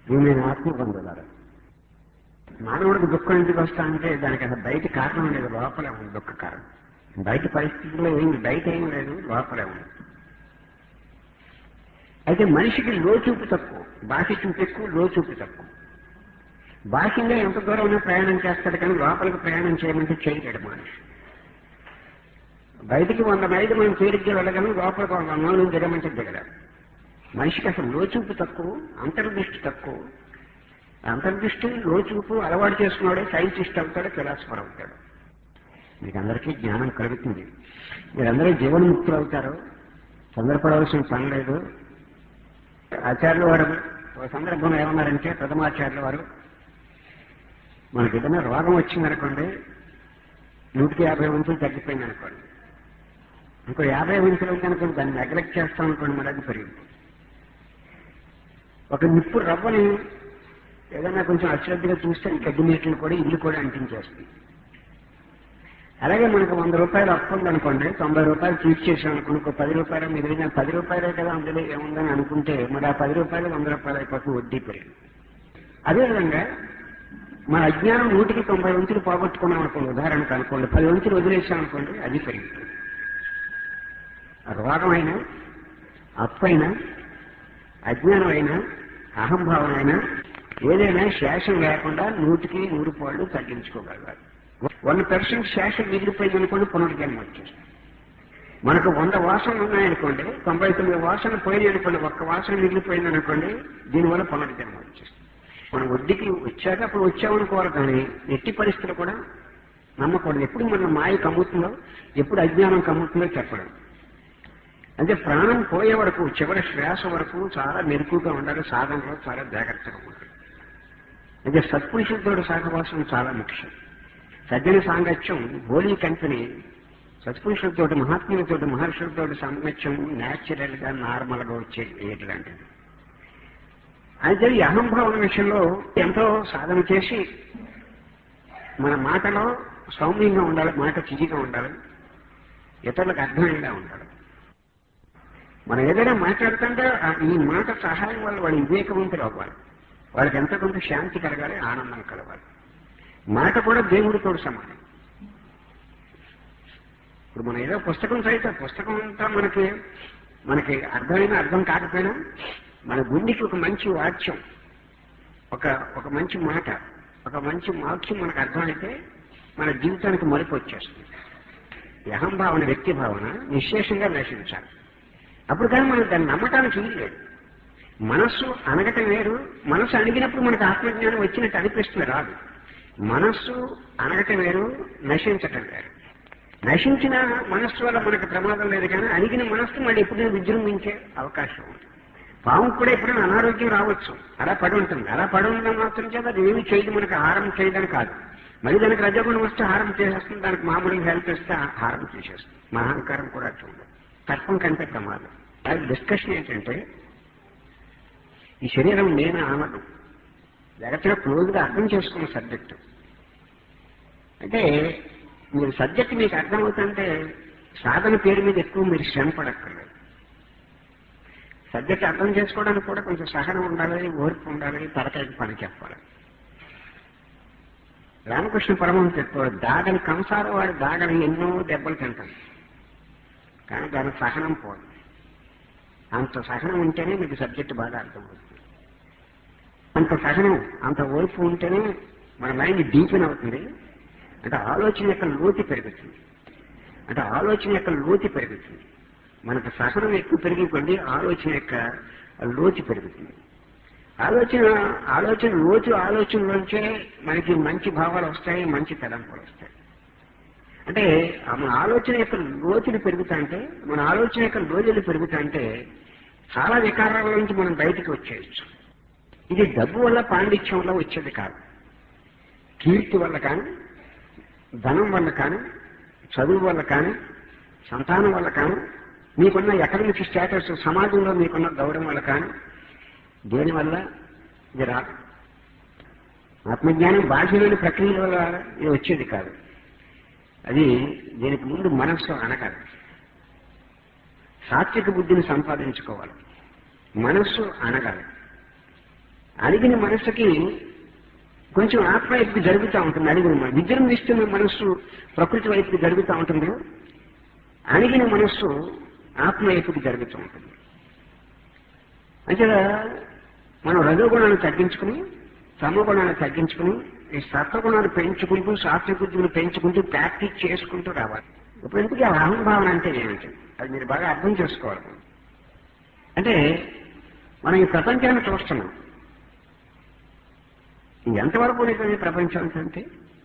నేను ఆత్మ పొందగలరు మానవుడికి దుఃఖం ఎందుకు వస్తా అంటే దానికి అసలు బయట కారణం లేదు లోపలే ఉంది దుఃఖ కారణం బయట పరిస్థితుల్లో ఏం బయట ఏం లేదు లోపలే ఉంది అయితే మనిషికి లోచూపు తక్కువ బాహ్య చూపు ఎక్కువ లోచూపు తక్కువ బాహ్యంగా ఎంత దూరం ప్రయాణం చేస్తాడు కానీ లోపలికి ప్రయాణం చేయమంటే చేయలేడు మనిషి బయటికి వంద మైలు మనం తేలిగ్గా వెళ్ళగలం లోపలికి వంద మైలు దిగమంటే దిగలేం మనిషికి అసలు లోచూపు తక్కువ అంతర్దృష్టి తక్కువ అంతర్దృష్టి లోచూపు అలవాటు చేసుకున్నాడే సైంటిస్ట్ అవుతాడు ఫిలాసఫర్ అవుతాడు మీకు అందరికీ జ్ఞానం కలుగుతుంది మీరందరూ జీవన్ముక్తులు అవుతారు తొందరపడవలసిన పని లేదు ఆచార్యులు వారు ఒక సందర్భంలో ఏమన్నారంటే ప్రథమాచార్యుల వారు మనకి ఏదైనా రోగం వచ్చిందనుకోండి నూటికి యాభై వంతులు తగ్గిపోయింది అనుకోండి ఇంకో యాభై వంతులు కనుక దాన్ని నెగ్లెక్ట్ చేస్తాం అనుకోండి మరి అది పెరిగింది ఒక నిప్పు రవ్వని ఏదైనా కొంచెం అశ్రద్ధగా చూస్తే గడ్డి నీటిని కూడా ఇల్లు కూడా అంటించేస్తుంది అలాగే మనకు వంద రూపాయలు అప్పు ఉందనుకోండి తొంభై రూపాయలు తీర్చేసాం అనుకోండి ఒక పది రూపాయలు మిగిలిన పది రూపాయలే కదా అందులో ఏముందని అనుకుంటే మరి ఆ పది రూపాయలు వంద రూపాయలు అయిపోతుంది వడ్డీ పెరిగింది అదేవిధంగా మన అజ్ఞానం నూటికి తొంభై వంతులు పోగొట్టుకున్నాం అనుకోండి ఉదాహరణకు అనుకోండి పది వంతులు వదిలేసాం అనుకోండి అది పెరిగింది రోగమైనా అప్పైనా అజ్ఞానం అయినా అహంభావం అయినా ఏదైనా శేషం లేకుండా నూటికి నూరు పాళ్ళు తగ్గించుకోగలగాలి వన్ పర్సెంట్ శేషం మిగిలిపోయింది అనుకోండి పునర్జన్మ వచ్చేస్తుంది మనకు వంద వాసనలు ఉన్నాయనుకోండి తొంభై తొమ్మిది వాసనలు పోయినాయి అనుకోండి ఒక్క వాసన మిగిలిపోయింది అనుకోండి దీనివల్ల పునర్జన్మ వచ్చేస్తుంది మనం వడ్డీకి వచ్చాక అప్పుడు వచ్చామనుకోవాలి కానీ ఎట్టి పరిస్థితులు కూడా నమ్మకూడదు ఎప్పుడు మన మాయ కమ్ముతుందో ఎప్పుడు అజ్ఞానం కమ్ముతుందో చెప్పడం అంటే ప్రాణం పోయే వరకు చివరి శ్వాస వరకు చాలా మెరుకుగా ఉండాలి సాధనలో చాలా జాగ్రత్తగా ఉండాలి అంటే సత్పురుషులతో సహవాసం చాలా ముఖ్యం సజ్జన సాంగత్యం హోలీ కంపెనీ సత్పురుషులతో మహాత్ములతో మహర్షులతో సాంగత్యం న్యాచురల్ గా నార్మల్ గా వచ్చే ఏట్లాంటిది అయితే ఈ అహంభావన విషయంలో ఎంతో సాధన చేసి మన మాటలో సౌమ్యంగా ఉండాలి మాట చిజిగా ఉండాలి ఇతరులకు అర్థమయ్యేలా ఉండాలి మనం ఏదైనా మాట్లాడుతుంటే ఆ ఈ మాట సహాయం వల్ల వాడు వివేకవంతులు అవ్వాలి వాళ్ళకి ఎంత కొంత శాంతి కలగాలి ఆనందం కలగాలి మాట కూడా దేవుడితో సమానం ఇప్పుడు మనం ఏదో పుస్తకం చదివితే పుస్తకం అంతా మనకి మనకి అర్థమైనా అర్థం కాకపోయినా మన గుండెకి ఒక మంచి వాక్యం ఒక ఒక మంచి మాట ఒక మంచి వాక్యం మనకు అర్థమైతే మన జీవితానికి మలుపు వచ్చేస్తుంది ఈ అహంభావన వ్యక్తి భావన నిశ్శేషంగా నశించాలి అప్పుడు కానీ మనం దాన్ని నమ్మటానికి లేదు మనస్సు అనగటం వేరు మనస్సు అణిగినప్పుడు మనకు ఆత్మజ్ఞానం వచ్చినట్టు అనిపిస్తుంది రాదు మనస్సు అనగటం వేరు నశించటం వేరు నశించిన మనస్సు వల్ల మనకు ప్రమాదం లేదు కానీ అణిగిన మనస్సు మళ్ళీ ఎప్పుడైనా విజృంభించే అవకాశం ఉంది పాము కూడా ఎప్పుడైనా అనారోగ్యం రావచ్చు అలా పడి ఉంటుంది అలా పడి ఉండడం మాత్రం చేత అది ఏమి చేయదు మనకు ఆహారం చేయదని కాదు మళ్ళీ దానికి రజగుణం వస్తే హారం చేసేస్తుంది దానికి మామూలుగా హెల్ప్ ఇస్తే హారం చేసేస్తుంది మా అహంకారం కూడా చూడండి తత్వం కంటే ప్రమాదం అది డిస్కషన్ ఏంటంటే ఈ శరీరం నేను ఆనదు జగత్తులో క్లోజ్గా అర్థం చేసుకున్న సబ్జెక్టు అంటే మీరు సబ్జెక్ట్ మీకు అర్థమవుతుంటే సాధన పేరు మీద ఎక్కువ మీరు శ్రమ పడక్కర్లేదు సబ్జెక్ట్ అర్థం చేసుకోవడానికి కూడా కొంచెం సహనం ఉండాలి ఓర్పు ఉండాలి తలకాయకి పని చెప్పాలి రామకృష్ణ పరమహంస చెప్పాడు దాగని కంసార వాడు దాగని ఎన్నో దెబ్బలు తింటాడు కానీ దాని సహనం పోదు అంత సహనం ఉంటేనే మీకు సబ్జెక్ట్ బాగా అర్థమవుతుంది అంత సహనం అంత ఓర్పు ఉంటేనే మన మైండ్ డీపెన్ అవుతుంది అంటే ఆలోచన యొక్క లోతు పెరుగుతుంది అంటే ఆలోచన యొక్క లోతు పెరుగుతుంది మనకు సహనం ఎక్కువ పెరిగి కొద్ది ఆలోచన యొక్క లోతు పెరుగుతుంది ఆలోచన ఆలోచన లోతు ఆలోచనలోంచే మనకి మంచి భావాలు వస్తాయి మంచి తలంపులు వస్తాయి అంటే ఆ మన ఆలోచన యొక్క లోతులు పెరుగుతాంటే మన ఆలోచన యొక్క లోతులు పెరుగుతాంటే చాలా వికారాల నుంచి మనం బయటికి వచ్చేయచ్చు ఇది డబ్బు వల్ల పాండిత్యం వల్ల వచ్చేది కాదు కీర్తి వల్ల కానీ ధనం వల్ల కానీ చదువు వల్ల కానీ సంతానం వల్ల కానీ మీకున్న ఎకడమిక్ స్టేటస్ సమాజంలో మీకున్న గౌరవం వల్ల కానీ దేనివల్ల ఇది రాదు ఆత్మజ్ఞానం బాహ్యమైన ప్రక్రియల వల్ల ఇది వచ్చేది కాదు అది దీనికి ముందు మనస్సు అనగాలి సాత్విక బుద్ధిని సంపాదించుకోవాలి మనస్సు అనగాలి అడిగిన మనసుకి కొంచెం ఆత్మ వైపుకి జరుగుతూ ఉంటుంది అడిగిన మన- విజృంభిస్తున్న మనస్సు ప్రకృతి వైపుకి జరుగుతూ ఉంటుంది అణిగిన మనస్సు ఆత్మ వైపుకి జరుగుతూ ఉంటుంది అంటే మనం రజోగుణాన్ని తగ్గించుకుని సమగుణాన్ని తగ్గించుకుని ఈ సత్వగుణాన్ని పెంచుకుంటూ శాస్త్రబుద్ధులు పెంచుకుంటూ ప్రాక్టీస్ చేసుకుంటూ రావాలి ఇప్పుడు ఎందుకు ఆ అహంభావన అంటే ఏమిటి అది మీరు బాగా అర్థం చేసుకోవాలి అంటే మనం ఈ ప్రపంచాన్ని చూస్తున్నాం ఇది ఎంతవరకు ఉంటుంది ప్రపంచం అంటే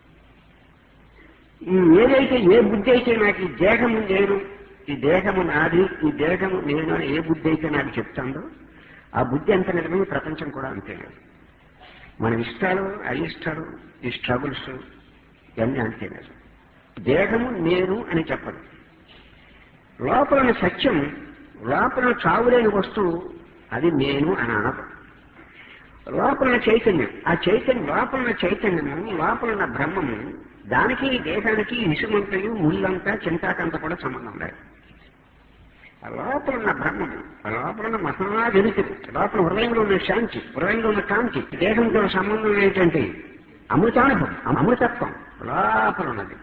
ఈ ఏదైతే ఏ బుద్ధి అయితే నాకు ఈ దేహము నేను ఈ దేహము నాది ఈ దేహము నేను అని ఏ బుద్ధి అయితే నాకు చెప్తాందో ఆ బుద్ధి ఎంత నిజమే ఈ ప్రపంచం కూడా అంతే లేదు మన ఇష్టాలు అయిష్టాలు ఈ స్ట్రగుల్స్ ఇవన్నీ అంతే నిజం దేహము నేను అని చెప్పదు లోపల ఉన్న సత్యం లోపల చావులేని వస్తువు అది నేను అని అనదు లోపల ఉన్న చైతన్యం ఆ చైతన్యం లోపల ఉన్న చైతన్యము లోపల ఉన్న బ్రహ్మము దానికి ఈ దేహానికి ఇసుమంతయు ముళ్ళంతా చింతాకంత కూడా సంబంధం లేదు ఆ లోపల ఉన్న బ్రహ్మము ఆ లోపల ఉన్న మహా వెలుతురు లోపల హృదయంలో ఉన్న శాంతి హృదయంలో ఉన్న కాంతి దేహంతో సంబంధం ఏంటంటే అమృతానుభవం అమృతత్వం లోపల ఉన్నది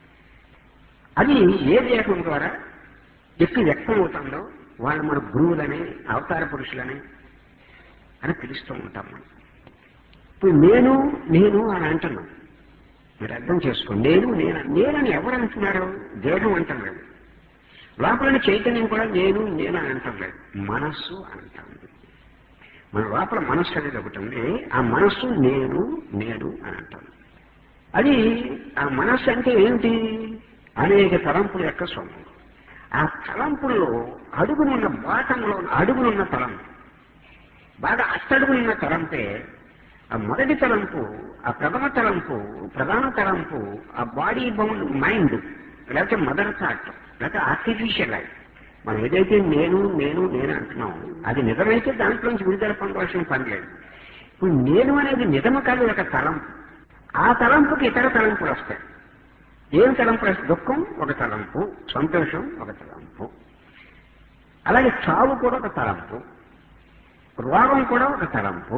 అది ఏ దేహం ద్వారా ఎక్కువ వ్యక్తం అవుతుందో వాళ్ళు మన గురువులని అవతార పురుషులని అని పిలుస్తూ ఉంటాం మనం ఇప్పుడు నేను నేను అని అంటున్నాం మీరు అర్థం చేసుకోండి నేను నేను నేనని ఎవరు అంటున్నారు దేహం అంటలేదు లోపల చైతన్యం కూడా నేను నేను అని అంటలేదు మనస్సు అని అంటాం మన లోపల మనస్సు అనేది ఒకటి ఉంది ఆ మనస్సు నేను నేను అని అంటాం అది ఆ మనస్సు అంటే ఏంటి అనేక తలంపుల యొక్క సొమ్ము ఆ తలంపుల్లో అడుగునున్న బాటంలో అడుగునున్న తలంపు బాగా అట్టడుగునున్న తలంపే ఆ మొదటి తలంపు ఆ ప్రథమ తలంపు ప్రధాన తలంపు ఆ బాడీ బౌండ్ మైండ్ లేకపోతే మదర్ థాట్ లేకపోతే ఆర్టిఫిషియల్ లైఫ్ మనం ఏదైతే నేను నేను నేను అంటున్నాం అది నిజమైతే దాంట్లోంచి విడుదల పొందవలసిన పని లేదు ఇప్పుడు నేను అనేది నిజము కాదు ఒక తలంపు ఆ తలంపుకి ఇతర తలంపులు వస్తాయి ఏం తలంపు వస్తాయి దుఃఖం ఒక తలంపు సంతోషం ఒక తలంపు అలాగే చావు కూడా ఒక తలంపు రోగం కూడా ఒక తలంపు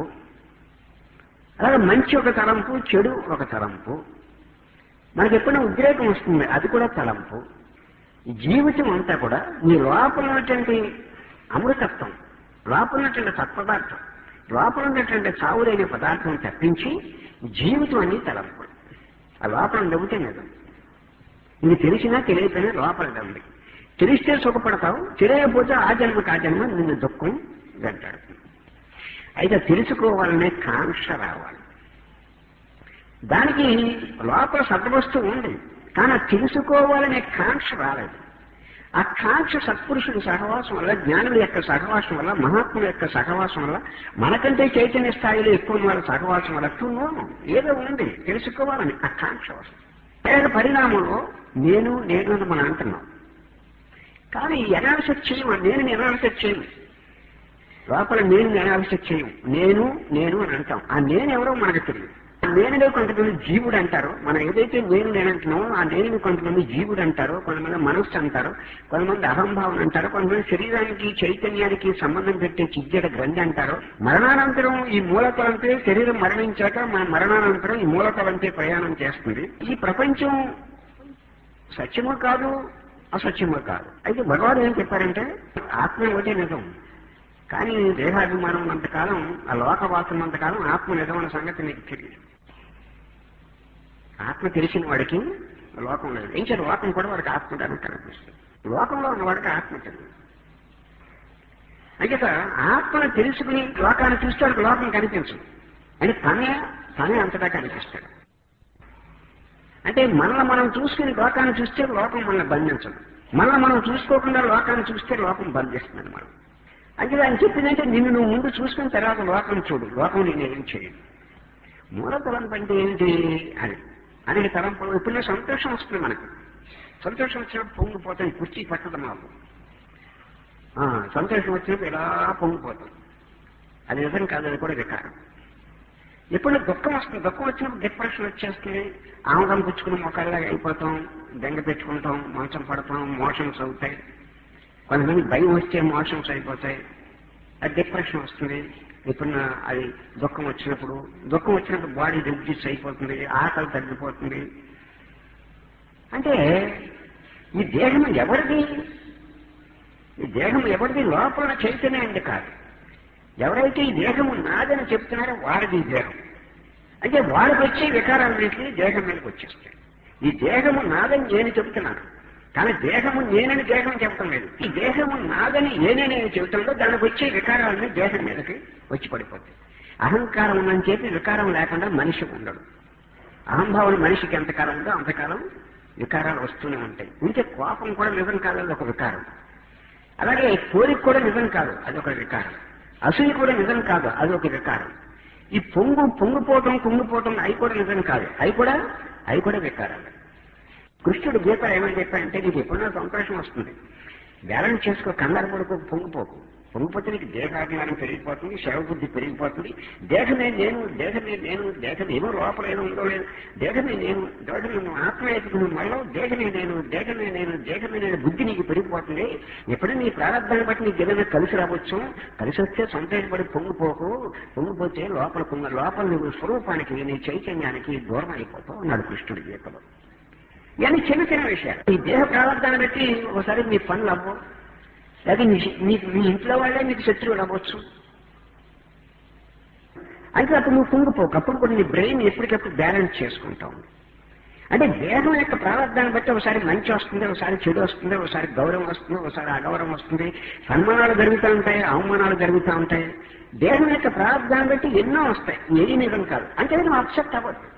అలాగే మంచి ఒక తలంపు చెడు ఒక తలంపు మనకి ఎప్పుడైనా ఉద్రేకం వస్తుంది అది కూడా తలంపు ఈ జీవితం అంతా కూడా నీ లోపల ఉన్నటువంటి అమృతత్వం లోపల ఉన్నటువంటి సత్పదార్థం లోపల ఉన్నటువంటి చావులేని పదార్థం తప్పించి జీవితం అన్ని తలంపులు ఆ లోపల నవ్వుతే నిజం ఇది తెలిసినా తెలియకపోయినా లోపల ఉంది తెలిస్తే సుఖపడతావు తెలియకపోతే ఆ జన్మకు ఆ జన్మ నిన్ను దుఃఖం వెంటాడుతుంది అయితే తెలుసుకోవాలనే కాంక్ష రావాలి దానికి లోపల సద్వస్తువు ఉంది కానీ అది తెలుసుకోవాలనే కాంక్ష రాలేదు ఆ కాంక్ష సత్పురుషుడి సహవాసం వల్ల జ్ఞానుల యొక్క సహవాసం వల్ల మహాత్ముల యొక్క సహవాసం వల్ల మనకంటే చైతన్య స్థాయిలో ఎక్కువ ఉన్న వాళ్ళ సహవాసం వల్ల టూనో ఏదో ఉంది తెలుసుకోవాలని ఆ కాంక్ష వస్తుంది వేరే పరిణామంలో నేను నేను అని మనం అంటున్నాం కానీ ఎనాలిసిస్ చేయము నేను ఎనాలిసిస్ చేయము లోపల నేను అనాలిసిస్ చేయం నేను నేను అని అంటాం ఆ నేను ఎవరో మనకు తెలియదు ఆ నేనులో కొంతమంది జీవుడు అంటారు మనం ఏదైతే నేను నేను అంటున్నామో ఆ నేను కొంతమంది జీవుడు అంటారు కొంతమంది మనస్సు అంటారు కొంతమంది అహంభావం అంటారు కొంతమంది శరీరానికి చైతన్యానికి సంబంధం పెట్టే చిజ్జడ గ్రంథి అంటారు మరణానంతరం ఈ మూలకలంపై శరీరం మరణించాక మన మరణానంతరం ఈ మూలకలంపై ప్రయాణం చేస్తుంది ఈ ప్రపంచం సత్యము కాదు అసత్యము కాదు అయితే భగవాన్ ఏం చెప్పారంటే ఆత్మ ఒకటే నిజం కానీ దేహాభిమానం ఉన్నంతకాలం ఆ లోకవాసం ఉన్నంతకాలం ఆత్మ నిజమైన సంగతి నీకు తెలియదు ఆత్మ తెలిసిన వాడికి లోకం లేదు ఏం చేయాలి లోకం కూడా వాడికి ఆత్మగానే కనిపిస్తుంది లోకంలో ఉన్నవాడికి ఆత్మ తెలియదు అయితే ఆత్మను తెలుసుకుని లోకాన్ని చూస్తే వాడికి లోకం కనిపించదు అంటే తనే తనే అంతటా కనిపిస్తాడు అంటే మనల్ని మనం చూసుకుని లోకాన్ని చూస్తే లోకం మనల్ని బంధించదు మనల్ని మనం చూసుకోకుండా లోకాన్ని చూస్తే లోకం బంధిస్తుంది మనం అంటే ఆయన చెప్పిందంటే నిన్ను నువ్వు ముందు చూసుకున్న తర్వాత లోకం చూడు లోకం నేను ఏం చేయదు మూల తలంపు అంటే ఏంటి అని అనేక తలంపులు ఇప్పుడు సంతోషం వస్తుంది మనకు సంతోషం వచ్చినప్పుడు పొంగిపోతాయి కుర్చీ పట్టదు మాకు ఆ, సంతోషం వచ్చినప్పుడు ఎలా పొంగిపోతాం అది నిజం కాదు అది కూడా వికారం ఎప్పుడు దుఃఖం వస్తుంది దుఃఖం వచ్చినప్పుడు డిప్రెషన్ వచ్చేస్తుంది ఆముదం పుచ్చుకుని మొక్కల్లాగా అయిపోతాం బెంగ పెట్టుకుంటాం మంచం పడతాం మోషన్స్ అవుతాయి కొంతమంది భయం వస్తే మోషన్స్ అయిపోతాయి అది డిప్రెషన్ వస్తుంది ఎప్పుడన్నా అది దుఃఖం వచ్చినప్పుడు దుఃఖం వచ్చినప్పుడు బాడీ రిడ్యూస్ అయిపోతుంది ఆకలి తగ్గిపోతుంది అంటే ఈ దేహం ఎవరిది ఈ దేహం ఎవరిది లోపల చైతన్యం అండి కాదు ఎవరైతే ఈ దేహము నాదని చెప్తున్నారో వాడిది ఈ దేహం అంటే వాడికి వచ్చే వికారాలన్నింటినీ దేహం మీదకి వచ్చేస్తాయి ఈ దేహము నాదని నేను చెబుతున్నాను కానీ దేహము నేనని దేహం చెప్పడం లేదు ఈ దేహము నాదని నేనే నేను చెబుతుందో దానికి వచ్చే వికారాలన్నీ దేహం మీదకి వచ్చి పడిపోతాయి అహంకారం ఉందని చెప్పి వికారం లేకుండా మనిషి ఉండడు అహంభావం మనిషికి ఎంతకాలం ఉందో అంతకాలం వికారాలు వస్తూనే ఉంటాయి ఇంకే కోపం కూడా నిజం కాదు అది ఒక వికారం అలాగే కోరిక కూడా నిజం కాదు అది ఒక వికారం అసూయ కూడా నిజం కాదు అది ఒక వికారం ఈ పొంగు పొంగిపోవటం కుంగిపోవటం అవి కూడా నిజం కాదు అవి కూడా అవి కూడా వికారాలు కృష్ణుడు గీత ఏమని చెప్పాడంటే నీకు ఎప్పుడైనా సంతోషం వస్తుంది బ్యాలెన్స్ చేసుకో కంగారు పడుకో పొంగిపోకు పొంగిపోతే నీకు దేహాభిమానం పెరిగిపోతుంది శవబుద్ధి పెరిగిపోతుంది దేహమే నేను దేహమే నేను దేహం ఏమో లోపల ఏదో ఉందో లేదు దేహమే నేను దేహం నువ్వు ఆత్మ ఎత్తుకుని మళ్ళీ దేహమే నేను దేహమే నేను దేహమే నేను బుద్ధి నీకు పెరిగిపోతుంది ఎప్పుడైనా నీ ప్రారంభాన్ని బట్టి నీకు ఏదైనా కలిసి రావచ్చు కలిసి వస్తే సంతోషపడి పొంగిపోకు పొంగిపోతే లోపల పొంగ లోపల నువ్వు స్వరూపానికి నీ చైతన్యానికి దూరం అయిపోతావు అన్నాడు కృష్ణుడి గీతలో ఇవన్నీ చిన్న చిన్న విషయాలు ఈ దేహ ప్రారంభాన్ని బట్టి ఒకసారి మీ పనులు అవ్వవు లేదా మీ మీకు మీ ఇంట్లో వాళ్ళే మీకు శత్రువులు అవ్వచ్చు అంటే అప్పుడు నువ్వు కుంగిపోకు అప్పుడు కూడా నీ బ్రెయిన్ ఎప్పటికప్పుడు బ్యాలెన్స్ చేసుకుంటావు అంటే దేహం యొక్క ప్రారంభాన్ని బట్టి ఒకసారి మంచి వస్తుంది ఒకసారి చెడు వస్తుంది ఒకసారి గౌరవం వస్తుంది ఒకసారి అగౌరవం వస్తుంది సన్మానాలు జరుగుతూ ఉంటాయి అవమానాలు జరుగుతూ ఉంటాయి దేహం యొక్క ప్రారంభాన్ని బట్టి ఎన్నో వస్తాయి ఏ నిజం కాదు అంటే నువ్వు అప్సెట్ అవ్వద్దు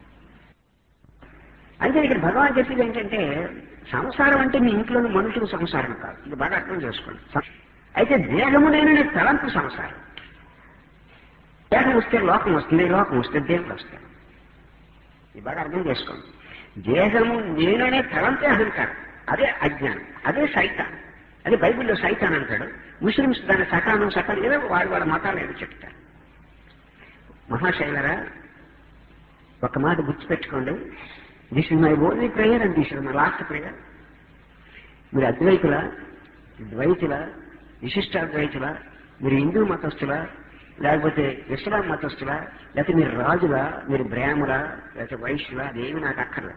అంటే ఇక్కడ భగవాన్ చెప్పేది ఏంటంటే సంసారం అంటే మీ ఇంట్లోని మనుషుల సంసారం కాదు ఇది బాగా అర్థం చేసుకోండి అయితే దేహము నేను తలంపు సంసారం దేహం వస్తే లోకం వస్తుంది లోకం వస్తే దేవుడు వస్తాడు ఇది బాగా అర్థం చేసుకోండి దేహము నేననే తలంపే అహంకారం అదే అజ్ఞానం అదే సైతాన్ అదే బైబిల్లో సైతాన్ అంటాడు ముస్లిమ్స్ దాని సకానం సకాలం ఏదో వాడి వాళ్ళ మతాలు ఏదో చెప్తారు మహాశైలరా ఒక మాట గుర్తుపెట్టుకోండి this is my only prayer and this is my last prayer మీరు అద్వైతుల ద్వైతుల విశిష్టాద్వైతుల మీరు హిందూ మతస్థుల లేకపోతే ఇస్లాం మతస్థుల లేకపోతే మీరు రాజుల మీరు బ్రాహ్మణ లేకపోతే వైశ్యుల అదేమి నాకు అక్కర్లేదు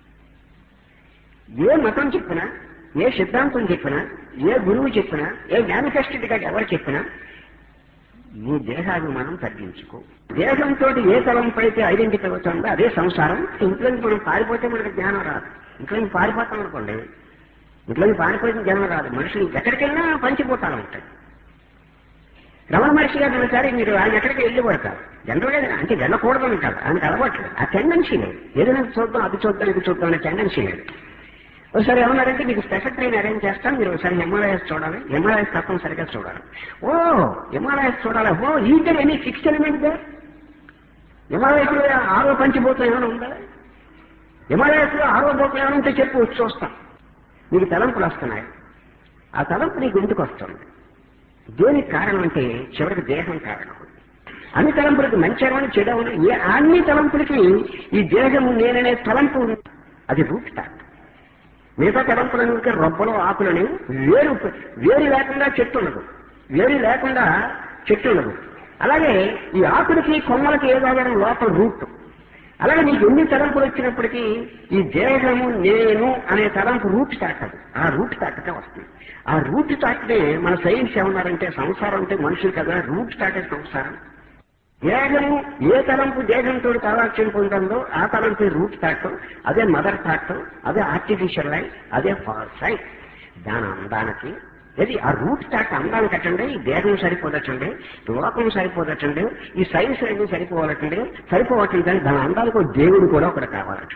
ఏ మతం చెప్పినా ఏ సిద్ధాంతం చెప్పినా ఏ గురువు చెప్పినా ఏ మేనిఫెస్టోగా ఎవరు చెప్పినా నీ దేహాభిమానం తగ్గించుకో దేహంతో ఏ తలంపు అయితే ఐడెంటిఫై అవుతుందో అదే సంసారం ఇంట్లోకి మనం పారిపోతే మనకు జ్ఞానం రాదు ఇంట్లోకి పారిపోతాం అనుకోండి ఇంట్లోకి పారిపోయిన జ్ఞానం రాదు మనుషులు ఎక్కడికెళ్ళినా పంచిపోతాను ఉంటాయి రమణ మహర్షి గారు ఒకసారి మీరు ఆయన ఎక్కడికి వెళ్ళి పడతారు జనరల్గా అంటే వెళ్ళకూడదని కాదు ఆయనకు అలవాట్లేదు ఆ టెండెన్సీ లేదు ఏదైనా చూద్దాం అది చూద్దాం ఇది చూద్దాం అనే టెండెన్సీ లేదు ఒకసారి ఏమన్నారంటే మీకు స్పెషల్ ట్రైన్ అరేంజ్ చేస్తాం మీరు ఒకసారి హిమాలయస్ చూడాలి హిమాలయస్ తప్పనిసరిగా చూడాలి ఓ హిమాలయస్ చూడాలి ఓ ఈ there any fix element they Himalayas లో ఆరో పంచిపోతాం ఏమైనా ఉందా హిమాలయస్ లో ఆరో పోతం ఏమైనా ఉంటే చెప్పు వచ్చి చూస్తాం మీకు తలంపులు వస్తున్నాయి ఆ తలంపు నీకు ఎందుకు వస్తుంది దేనికి కారణం అంటే చివరికి దేహం కారణం అన్ని తలంపులకి మంచి అవని చెడవని ఏ అన్ని తలంపులకి ఈ దేహము నేననే తలంపు అది రూట్ టాక్ మిగతా తలంపులకి రొబ్బలు ఆకులని వేరు వేరు లేకుండా చెట్టు ఉండదు వేరు లేకుండా చెట్టు ఉండదు అలాగే ఈ ఆకులకి కొమ్మలకి ఏదో ఆధారం లోపల రూట్ అలాగే నీకు ఎన్ని తలంపులు వచ్చినప్పటికీ ఈ దేహము నేను అనే తలంపు రూట్ తాకదు ఆ రూట్ తాకటే వస్తుంది ఆ రూట్ తాకితే మన సైన్స్ ఏమన్నారంటే సంసారం అంటే మనుషులు కదా రూట్ తాకే సంసారం దేహము ఏ తలంపు దేహంతో తాదాక్ష్యం పొందందో ఆ తలంపు రూట్ తాకం అదే మదర్ తాకం అదే ఆర్టిఫిషియల్ లైఫ్ అదే ఫాల్స్ లైఫ్ దాని అందానికి ఇది ఆ రూట్ టాక్ అందాన్ని కట్టండి ఈ దేహం సరిపోదటండి లోకం సరిపోదటండి ఈ సైన్స్ అనేది సరిపోవాలటండి సరిపోవటండి కానీ దాని అందానికి ఒక దేవుడు కూడా ఒకటి కావాలట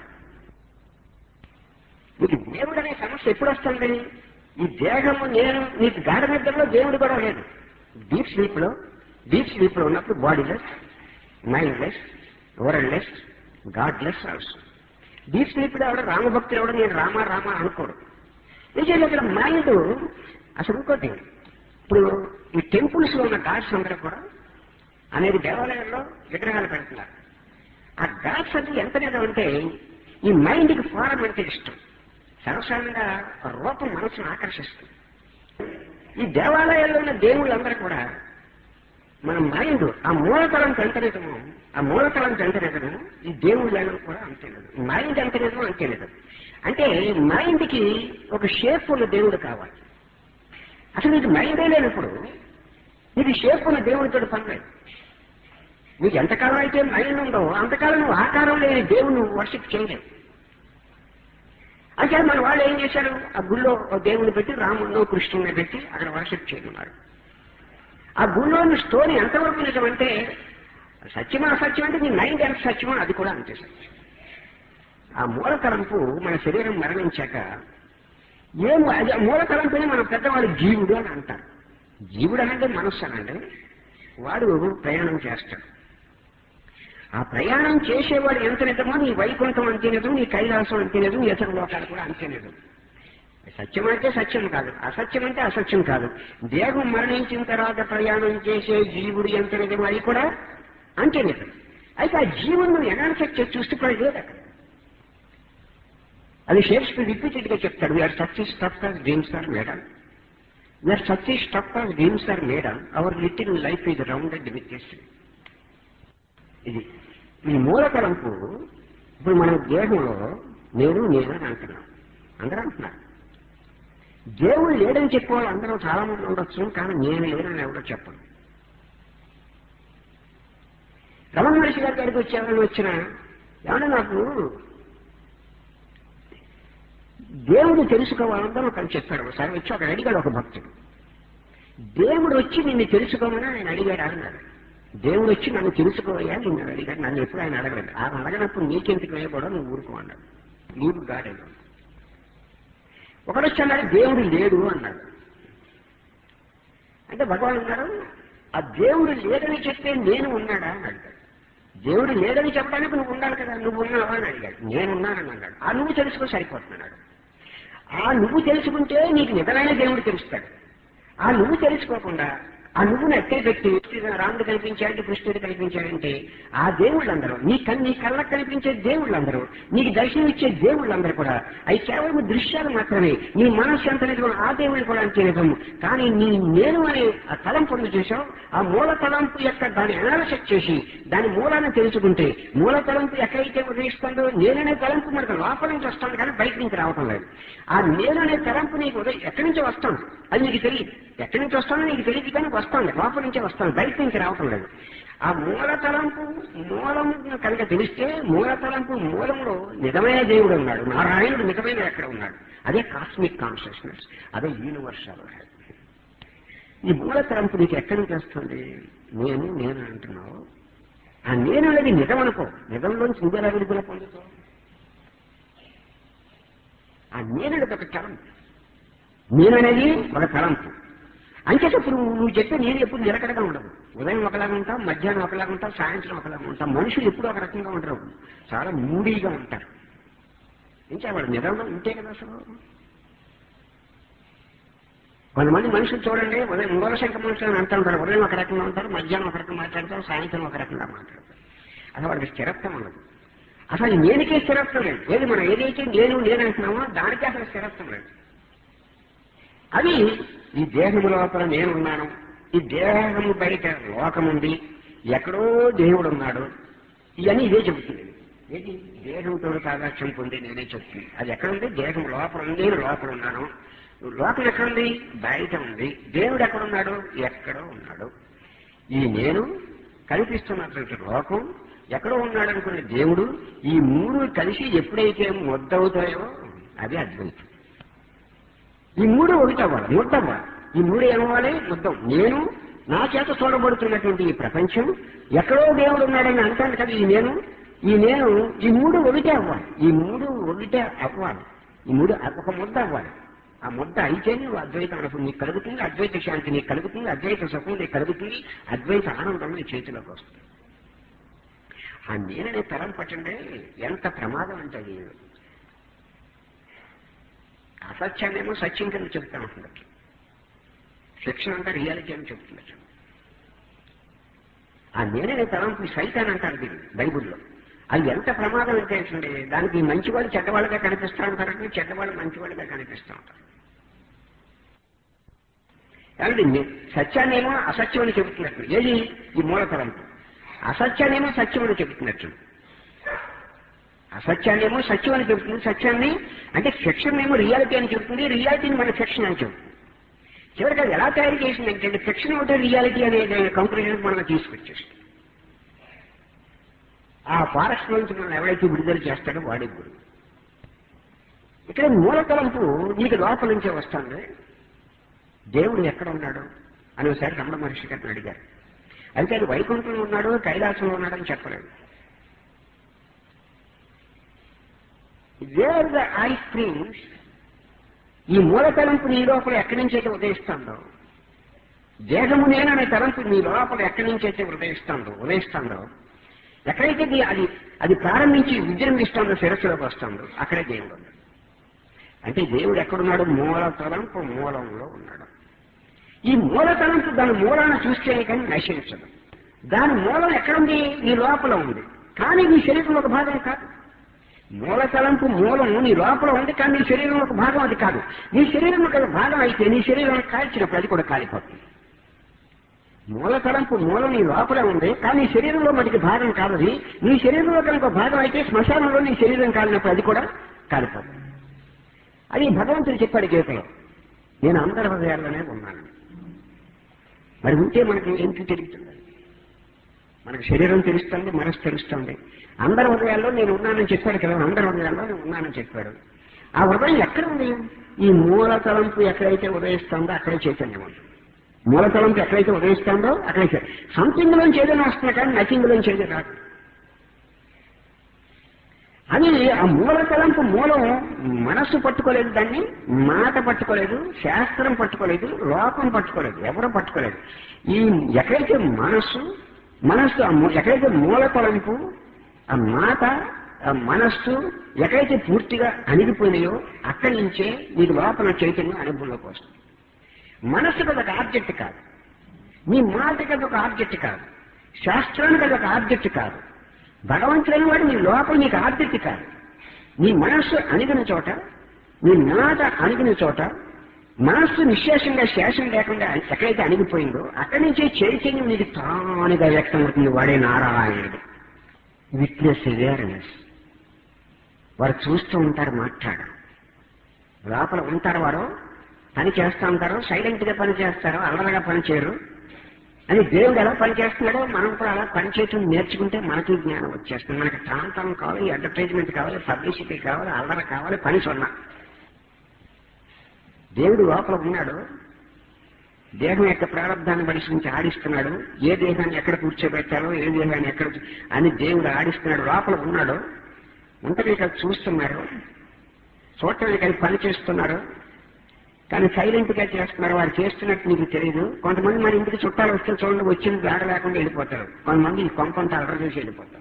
మీకు దేవుడు అనే సమస్య ఎప్పుడు వస్తుంది ఈ దేహము నేను నీకు గాఢ నిద్రలో దేవుడు కూడా లేదు డీప్ స్లీప్ లో డీప్ స్లీప్ లో ఉన్నప్పుడు బాడీలెస్ మైండ్లెస్ ఓరల్లెస్ గాడ్లెస్ ఆల్సో డీప్ స్లీప్ లో ఎవడ రామభక్తులు ఎవడ నేను రామ రామ అనుకోడు నిజంగా ఇక్కడ మైండ్ అసలు ఇంకోటి ఇప్పుడు ఈ టెంపుల్స్ లో ఉన్న గాడ్స్ అందరూ కూడా అనేది దేవాలయాల్లో విగ్రహాలు పెడుతున్నారు ఆ గాడ్స్ అది ఎంత నిజం అంటే ఈ మైండ్ కి ఫారం అంటే ఇష్టం సర్వసాధారణంగా రూపం మనసును ఆకర్షిస్తుంది ఈ దేవాలయాల్లో ఉన్న దేవుళ్ళందరూ కూడా మన మైండ్ ఆ మూలతలం పెంచలేదము ఆ మూలతలం పెంచలేదము ఈ దేవుడు లేదని కూడా అంతేలేదు మైండ్ అంతలేదు అంతేలేదు అంటే మైండ్ కి ఒక షేప్ ఉన్న దేవుడు కావాలి అసలు నీకు మైండే లేనప్పుడు నీకు షేప్ ఉన్న దేవుడితో పని లేదు నీకు ఎంతకాలం అయితే మైండ్ ఉందో అంతకాలం నువ్వు ఆకారం లేని దేవుని వర్షిప్ చేయలేవు అంటే మన వాళ్ళు ఏం చేశారు ఆ గుళ్ళో ఓ దేవుని పెట్టి రాముడినో కృష్ణుని పెట్టి అక్కడ వర్షిప్ చేయనున్నారు ఆ గుళ్ళోని స్టోరీ ఎంతవరకు నిజమంటే సత్యమా అసత్యం అంటే నీ మైండ్ ఎంత సత్యమో అది కూడా అంతే సత్యం ఆ మూల తలంపు మన శరీరం మరణించాక ఏం అది ఆ మూల తలంపుని మన పెద్దవాడు జీవుడు అని అంటారు జీవుడు అనంటే మనస్సు అనండి వాడు ప్రయాణం చేస్తాడు ఆ ప్రయాణం చేసేవాడు ఎంత నిజమో నీ వైకుంఠం అంతే నిజం నీ కైలాసం అంతే నిజం ఇతర లోకాలు కూడా అంతే నిజం సత్యం అంటే సత్యం కాదు అసత్యం అంటే అసత్యం కాదు దేహం మరణించిన తర్వాత ప్రయాణం చేసే జీవుడు ఎంత నిజం అది కూడా అంతే నిజం అయితే ఆ జీవుడు నువ్వు ఎనాలిసిస్ చేసి చూస్తే కూడా లేదు అక్కడ అది షేక్స్పియర్ రిపీటెడ్ గా చెప్తాడు we are such stuff as dreams are made on we are such stuff as dreams are made on our little life ఇది రౌండెడ్ విత్ ఇది ఈ మూలకలంపు ఇప్పుడు మన దేహంలో నేను నేను అని అంటున్నాం అందరూ అంటున్నారు దేవుడు లేడని చెప్పేవాళ్ళు అందరూ చాలా మంది ఉండొచ్చు కానీ నేను లేనని ఎవరో చెప్పను రమణ మహర్షి గారి దగ్గరికి వచ్చేవాళ్ళని వచ్చిన ఏమన్నా నాకు దేవుడు తెలుసుకోవాలందరూ ఒకరు చెప్పాడు ఒకసారి వచ్చి ఒక అడిగాడు ఒక భక్తుడు దేవుడు వచ్చి నిన్ను తెలుసుకోమని ఆయన అడిగాడు అన్నాడు దేవుడు వచ్చి నన్ను తెలుసుకోవయ్యా నిన్ను అడిగాడు నన్ను ఎప్పుడు ఆయన అడగలేదు ఆయన అడగనప్పుడు నీకెందుకు వేయకూడదు నువ్వు ఊరుకో అన్నాడు నీవు గాడేను ఒకడు వచ్చి అన్నాడు దేవుడు లేడు అన్నాడు అంటే భగవాన్ అన్నాడు ఆ దేవుడు లేదని చెప్తే నేను ఉన్నాడా అని అడిగాడు దేవుడు లేదని చెప్పడానికి నువ్వు ఉండాలి కదా నువ్వు ఉన్నావా అని అడిగాడు నేనున్నానని అన్నాడు ఆ నువ్వు తెలుసుకో సరిపోతున్నాడు ఆ నువ్వు తెలుసుకుంటే నీకు నిజమైన దేవుడు తెలుస్తాడు ఆ నువ్వు తెలుసుకోకుండా ఆ నువ్వును ఎక్కడ పెట్టి రాముడు కనిపించాడంటే కృష్ణుడు కనిపించాడంటే ఆ దేవుళ్ళందరూ నీ కన్ నీ కళ్ళకు కనిపించే దేవుళ్ళందరూ నీకు దర్శనం ఇచ్చే దేవుళ్ళందరూ కూడా అవి కేవలం దృశ్యాలు మాత్రమే నీ మనస్సు ఎంత నిజం ఆ దేవుడు కూడా అంతే నిజం కానీ నీ నేను అనే ఆ తలంపును చూసావు ఆ మూల తలంపు యొక్క దాని అనాలసిస్ చేసి దాని మూలాన్ని తెలుసుకుంటే మూల తలంపు ఎక్కడైతే ఉదయిస్తుందో నేననే తలంపు మనకు లోపల నుంచి వస్తుంది కానీ బయట నుంచి రావటం లేదు ఆ నేననే తలంపు నీకు ఉదయం ఎక్కడి నుంచి వస్తాను అది నీకు తెలియదు ఎక్కడి నుంచి వస్తానో నీకు తెలియదు కానీ వస్తాను లోపల నుంచే వస్తాను బయట నుంచి రావటం లేదు ఆ మూల తలంపు మూలం కనుక తెలిస్తే మూల తలంపు మూలంలో నిజమైన దేవుడు ఉన్నాడు నారాయణుడు నిజమైన ఎక్కడ ఉన్నాడు అదే కాస్మిక్ కాన్షియస్నెస్ అదే యూనివర్సల్ ఈ మూల తలంపు నీకు ఎక్కడి నుంచి వస్తుంది నేను నేను అంటున్నావు ఆ నేను అనేది నిజం అనుకో నిజంలోంచి నువ్వెలా విడుదల పొందుతావు ఆ నేననేది ఒక తలంపు నేననేది ఒక తలంపు అంచేటప్పుడు నువ్వు చెప్పే నేను ఎప్పుడు నిలకడగా ఉండదు ఉదయం ఒకలాగా ఉంటాం మధ్యాహ్నం ఒకలాగా ఉంటాం సాయంత్రం ఒకలాగా ఉంటాం మనుషులు ఎప్పుడు ఒక రకంగా ఉంటారు చాలా మూడీగా ఉంటారు ఇంకా వాడు నిజంగా ఉంటే కదా అసలు కొంతమంది మనుషులు చూడండి ఉదయం మూలశంక మనుషులు అని అంటూ ఉంటారు ఉదయం ఒక రకంగా ఉంటారు మధ్యాహ్నం ఒక రకంగా మాట్లాడతారు సాయంత్రం ఒక రకంగా మాట్లాడతారు అసలు వాడికి స్థిరత్వం ఉండదు అసలు నేనుకే స్థిరత్వం లేదు ఏది మనం ఏదైతే నేను నేను అంటున్నామో దానికే అసలు స్థిరత్వం లేదు అది ఈ దేహము లోపల నేనున్నాను ఈ దేహము బయట లోకముంది ఎక్కడో దేవుడు ఉన్నాడు ఇవన్నీ ఇదే చెబుతుంది ఏది దేహంతో సాదాక్ష్యం పొంది నేనే చెప్తుంది అది ఎక్కడుంది దేహం లోపల ఉంది నేను లోపల ఉన్నాను లోకం ఎక్కడుంది బయట ఉంది దేవుడు ఎక్కడున్నాడు ఎక్కడో ఉన్నాడు ఈ నేను కనిపిస్తున్నటువంటి లోకం ఎక్కడో ఉన్నాడు అనుకునే దేవుడు ఈ మూడు కలిసి ఎప్పుడైతే ముద్దవుతాయో అది అద్వైతం ఈ మూడు ఒకటి అవ్వాలి ముద్ద అవ్వాలి ఈ మూడు ఏమవ్వాలి ముద్దం నేను నా చేత చూడబడుతున్నటువంటి ఈ ప్రపంచం ఎక్కడో దేవుడు ఉన్నాడని అంటాను కదా ఈ నేను ఈ నేను ఈ మూడు ఒకటే అవ్వాలి ఈ మూడు ఒకటే అవ్వాలి ఈ మూడు ఒక ముద్ద అవ్వాలి ఆ ముద్ద అయితేనే నువ్వు అద్వైతం అనుభవం నీకు కలుగుతుంది అద్వైత శాంతి నీకు కలుగుతుంది అద్వైత సుఖం నీకు కలుగుతుంది అద్వైత ఆనందం నీ చేతిలోకి వస్తుంది ఆ నేననే తరం పట్టండి ఎంత ప్రమాదం అంటే అది అసత్యాన్నేమో సత్యం కింద చెప్తా ఉంటున్నట్టు శిక్షణ అంతా రియాలిటీ అని చెప్తున్నట్టు ఆ నేనే తలంపు సైతాన్ అంటారు దీన్ని బైబుల్లో అది ఎంత ప్రమాదం అంటే ఏంటంటే దానికి మంచివాళ్ళు చెడ్డవాళ్ళుగా కనిపిస్తూ ఉంటారు చెడ్డవాళ్ళు మంచివాళ్ళుగా కనిపిస్తూ ఉంటారు కాబట్టి ని- సత్యాన్నేమో అసత్యం అని చెబుతున్నట్టు ఏది ఈ మూలతలంపు అసత్యాన్నేమో సత్యం అని చెబుతున్నట్టు అసత్యాన్నేమో సత్యం అని చెబుతుంది సత్యాన్ని అంటే ఫిక్షన్ ఏమో రియాలిటీ అని చెబుతుంది రియాలిటీని మన ఫిక్షన్ అని చెబుతుంది చివరికి అది ఎలా తయారు చేసిందంటే ఫిక్షన్ ఒకటే రియాలిటీ అనే కంక్లూజన్ మనం తీసుకొచ్చేస్తుంది ఆ ఫారెస్ట్ నుంచి మనం ఎవరైతే విడుదల చేస్తాడో వాడే గురువు ఇక్కడ మూలతలంపు నీకు లోపల నుంచే వస్తుంది దేవుడు ఎక్కడ ఉన్నాడు అని ఒకసారి రమణ మహర్షి గారిని అడిగారు అయితే అది వైకుంఠంలో ఉన్నాడు కైలాసంలో ఉన్నాడని చెప్పలేదు వేర్ ద ఐ స్ప్రింగ్స్ ఈ మూల తలంపు నీ లోపల ఎక్కడి నుంచి అయితే ఉదయిస్తుందో దేహము నేననే తలంపు నీ లోపల ఎక్కడి నుంచి అయితే ఉదయిస్తుందో ఉదయిస్తుందో ఎక్కడైతే ది- అది అది ప్రారంభించి విజృంభిస్తుందో శిరస్సులోకి వస్తుందో అక్కడే దేవుడు ఉన్నాడు అంటే దేవుడు ఎక్కడున్నాడు మూల తలంపు మూలంలో ఉన్నాడు ఈ మూల తలంపు దాని మూలాన్ని చూస్తే కానీ నశించదు దాని మూలం ఎక్కడుంది నీ లోపల ఉంది కానీ నీ శరీరంలో ఒక భాగం కాదు మూల తలంపు మూలం నీ లోపల ఉంది కానీ నీ శరీరంలో ఒక భాగం అది కాదు నీ శరీరంలో ఒక భాగం అయితే నీ శరీరం కాల్చినప్పుడు అది కూడా కాలిపోతుంది మూల తలంపు మూలం నీ లోపల ఉంది కానీ నీ శరీరంలో మటుకు భాగం కాదు అది నీ శరీరంలో కనుక ఒక భాగం అయితే శ్మశానంలో నీ శరీరం కాలినప్పుడు అది కూడా కాలిపోతుంది అది భగవంతుడు చెప్పాడు గీతలో నేను అందరి హృదయాల్లోనే ఉన్నాను మరి ఉంటే మనకి ఏంటి తెలుస్తుంది మనకు శరీరం తెలుస్తుంది మనసు తెలుస్తుంది అందరి హృదయాల్లో నేను ఉన్నానని చెప్పాడు కదా అందరి హృదయాల్లో నేను ఉన్నానని చెప్పాడు ఆ హృదయం ఎక్కడ ఉంది ఈ మూల తలంపు ఎక్కడైతే ఉదయిస్తుందో అక్కడే చైతన్యం ఉంది మూల తలంపు ఎక్కడైతే ఉదయిస్తుందో అక్కడే సంథింగ్ లోంచి ఏదైనా వస్తుంది కానీ నథింగ్ లోంచి ఏదైనా రాదు అది ఆ మూల తలంపు మూలం మనస్సు పట్టుకోలేదు దాన్ని మాట పట్టుకోలేదు శాస్త్రం పట్టుకోలేదు లోకం పట్టుకోలేదు ఎవరు పట్టుకోలేదు ఈ ఎక్కడైతే మనస్సు మనస్సు ఆ మూ- ఎక్కడైతే మూల తలంపు ఆ మాట ఆ మనస్సు ఎక్కడైతే పూర్తిగా అణిగిపోయినాయో అక్కడి నుంచే నీకు లోపల చైతన్యం అనుభవంలోకి వస్తుంది మనస్సుకు అది ఒక ఆబ్జెక్ట్ కాదు నీ మాటకి అది ఒక ఆబ్జెక్ట్ కాదు శాస్త్రానికి అది ఒక ఆబ్జెక్ట్ కాదు భగవంతుడైన వాడు నీ లోపల నీకు ఆబ్జెక్ట్ కాదు నీ మనస్సు అణిగిన చోట నీ మాట అణిగిన చోట మనస్సు నిశ్శేషంగా శేషం లేకుండా ఎక్కడైతే అణిగిపోయిందో అక్కడి నుంచే చైతన్యం నీకు తానుగా వ్యక్తం అవుతుంది వాడే నారాయణుడు విట్నెస్ అవేర్నెస్ వారు చూస్తూ ఉంటారు మాట్లాడు లోపల ఉంటారు వారు పని చేస్తూ ఉంటారు సైలెంట్ గా పని చేస్తారు అల్లరగా పని చేయరు అని దేవుడు ఎలా పని చేస్తున్నాడో మనం కూడా అలా పని చేయటం నేర్చుకుంటే మనకి జ్ఞానం వచ్చేస్తుంది మనకి ప్రాంతం కావాలి అడ్వర్టైజ్మెంట్ కావాలి పబ్లిసిటీ కావాలి అల్లర కావాలి పని సున్నా దేవుడు లోపల ఉన్నాడు దేహం యొక్క ప్రారంభాన్ని పరిశీలించి ఆడిస్తున్నాడు ఏ దేహాన్ని ఎక్కడ కూర్చోబెట్టాలో ఏ దేహాన్ని ఎక్కడ చూ- అని దేవుడు ఆడిస్తున్నాడు లోపల ఉన్నాడు ఉంటది ఇక్కడ చూస్తున్నారు చూడటానికి అది పని చేస్తున్నారు కానీ సైలెంట్ గా చేస్తున్నారు వారు చేస్తున్నట్టు నీకు తెలియదు కొంతమంది మన ఇంటికి చుట్టాలు వస్తే చూడండి వచ్చింది దాడ లేకుండా వెళ్ళిపోతారు కొంతమంది ఈ కొంపంతా అలర చేసి వెళ్ళిపోతారు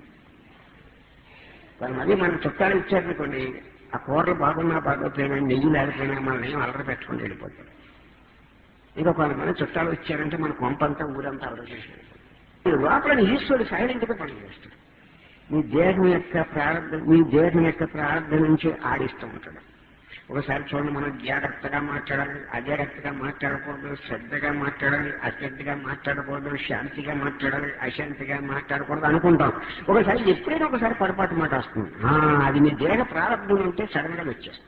కొంతమంది మన చుట్టాలు ఇచ్చారనుకోండి ఆ కూరలు బాగున్నా బాగోపోయినా నెయ్యి లేకపోయినా మనం ఏం అలర పెట్టుకుని వెళ్ళిపోతారు ఇంకా కొంతమంది చుట్టాలు వచ్చారంటే మన కొంపంతా ఊరంతా అలర చేసి వెళ్ళిపోతారు లోపల ఈశ్వరుడు సైలెంట్ గా పనిచేస్తాడు నీ దేహం యొక్క ప్రారంభం నీ దేహం యొక్క ప్రారంభం నుంచి ఆడిస్తూ ఉంటాడు ఒకసారి చూడండి మనం జాగ్రత్తగా మాట్లాడాలి అజాగ్రత్తగా మాట్లాడకూడదు శ్రద్ధగా మాట్లాడాలి అశ్రద్ధగా మాట్లాడకూడదు శాంతిగా మాట్లాడాలి అశాంతిగా మాట్లాడకూడదు అనుకుంటాం ఒకసారి ఎప్పుడైనా ఒకసారి పొరపాటు మాట వస్తుంది ఆ, అది నీ దేహ ప్రారంభం ఉంటే సడన్ గా వచ్చేస్తుంది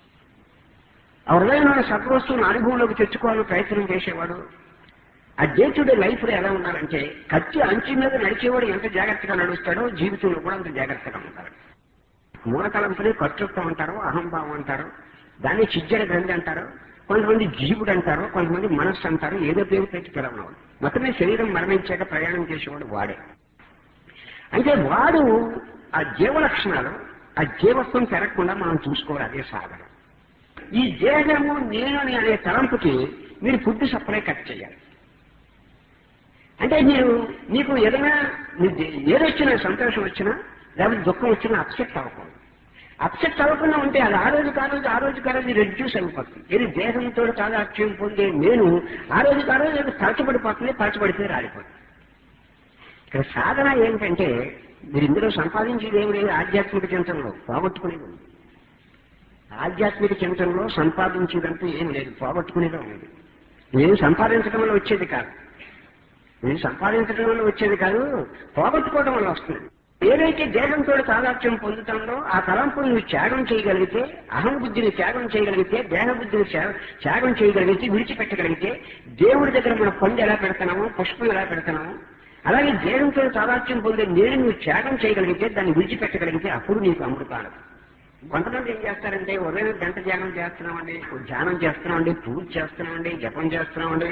ఆ హృదయంలో సత్వస్తువుని అనుభవంలోకి తెచ్చుకోవాలని ప్రయత్నం చేసేవాడు ఆ డే టు డే లైఫ్ లో ఎలా ఉన్నారంటే కత్తి అంచు మీద నడిచేవాడు ఎంత జాగ్రత్తగా నడుస్తాడో జీవితంలో కూడా అంత జాగ్రత్తగా ఉంటాడు మూలతలంపుని కర్తృత్వం అంటారు అహంభావం అంటారు దాన్ని చిజ్జడ గ్రంథి అంటారు కొంతమంది జీవుడు అంటారు కొంతమంది మనస్సు అంటారు ఏదో పేరు పెట్టి పిలవనవాడు మొత్తమే శరీరం మరణించాక ప్రయాణం చేసేవాడు వాడే అయితే వాడు ఆ జీవ లక్షణాలు ఆ జీవత్వం పెరగకుండా మనం చూసుకోవాలి అదే సాధన ఈ దేహము నేను అని అనే తలంపుకి మీరు ఫుడ్ సప్లై కట్ చేయాలి అంటే మీరు మీకు ఏదైనా మీ దే- ఏదొచ్చినా సంతోషం వచ్చినా లేకపోతే దుఃఖం వచ్చినా అప్సెట్ అవ్వకూడదు అప్సెట్ అవ్వకుండా ఉంటే అది ఆ రోజు కారోజు ఆ రోజు కారోజు రెడ్యూస్ అయిపోతుంది ఇది దేహంతో తాదాత్యం పొందే నేను ఆ రోజు కారోజు అది పరచబడిపోతుంది పరచబడితే రాలిపోతుంది ఇక్కడ సాధన ఏంటంటే మీరు ఇందులో సంపాదించేది ఏమి లేదు ఆధ్యాత్మిక చింతనలో పోగొట్టుకునేది ఉంది ఆధ్యాత్మిక చింతనలో సంపాదించేదంటూ ఏం లేదు పోగొట్టుకునేదే ఉంది నేను సంపాదించడం వల్ల వచ్చేది కాదు నేను సంపాదించడం వల్ల వచ్చేది కాదు పోగొట్టుకోవడం వల్ల వస్తుంది ఏదైతే దేహంతో తాదాత్యం పొందుతుందో ఆ తలంపును నువ్వు త్యాగం చేయగలిగితే అహం బుద్ధిని త్యాగం చేయగలిగితే దేహ బుద్ధిని త్యాగ- త్యాగం చేయగలిగితే విడిచిపెట్టగలిగితే దేవుడి దగ్గర మన పండు ఎలా పెడతామో పుష్పం ఎలా పెడతామో అలాగే దేహంతో తాదాత్యం పొందే నేను నువ్వు త్యాగం చేయగలిగితే దాన్ని విడిచిపెట్టగలిగితే అప్పుడు నీకు అమృతాలు కొంతమంది ఏం చేస్తారంటే ఉదయం గంట ధ్యానం చేస్తున్నామండి ధ్యానం చేస్తున్నామండి పూజ చేస్తున్నామండి జపం చేస్తున్నామండి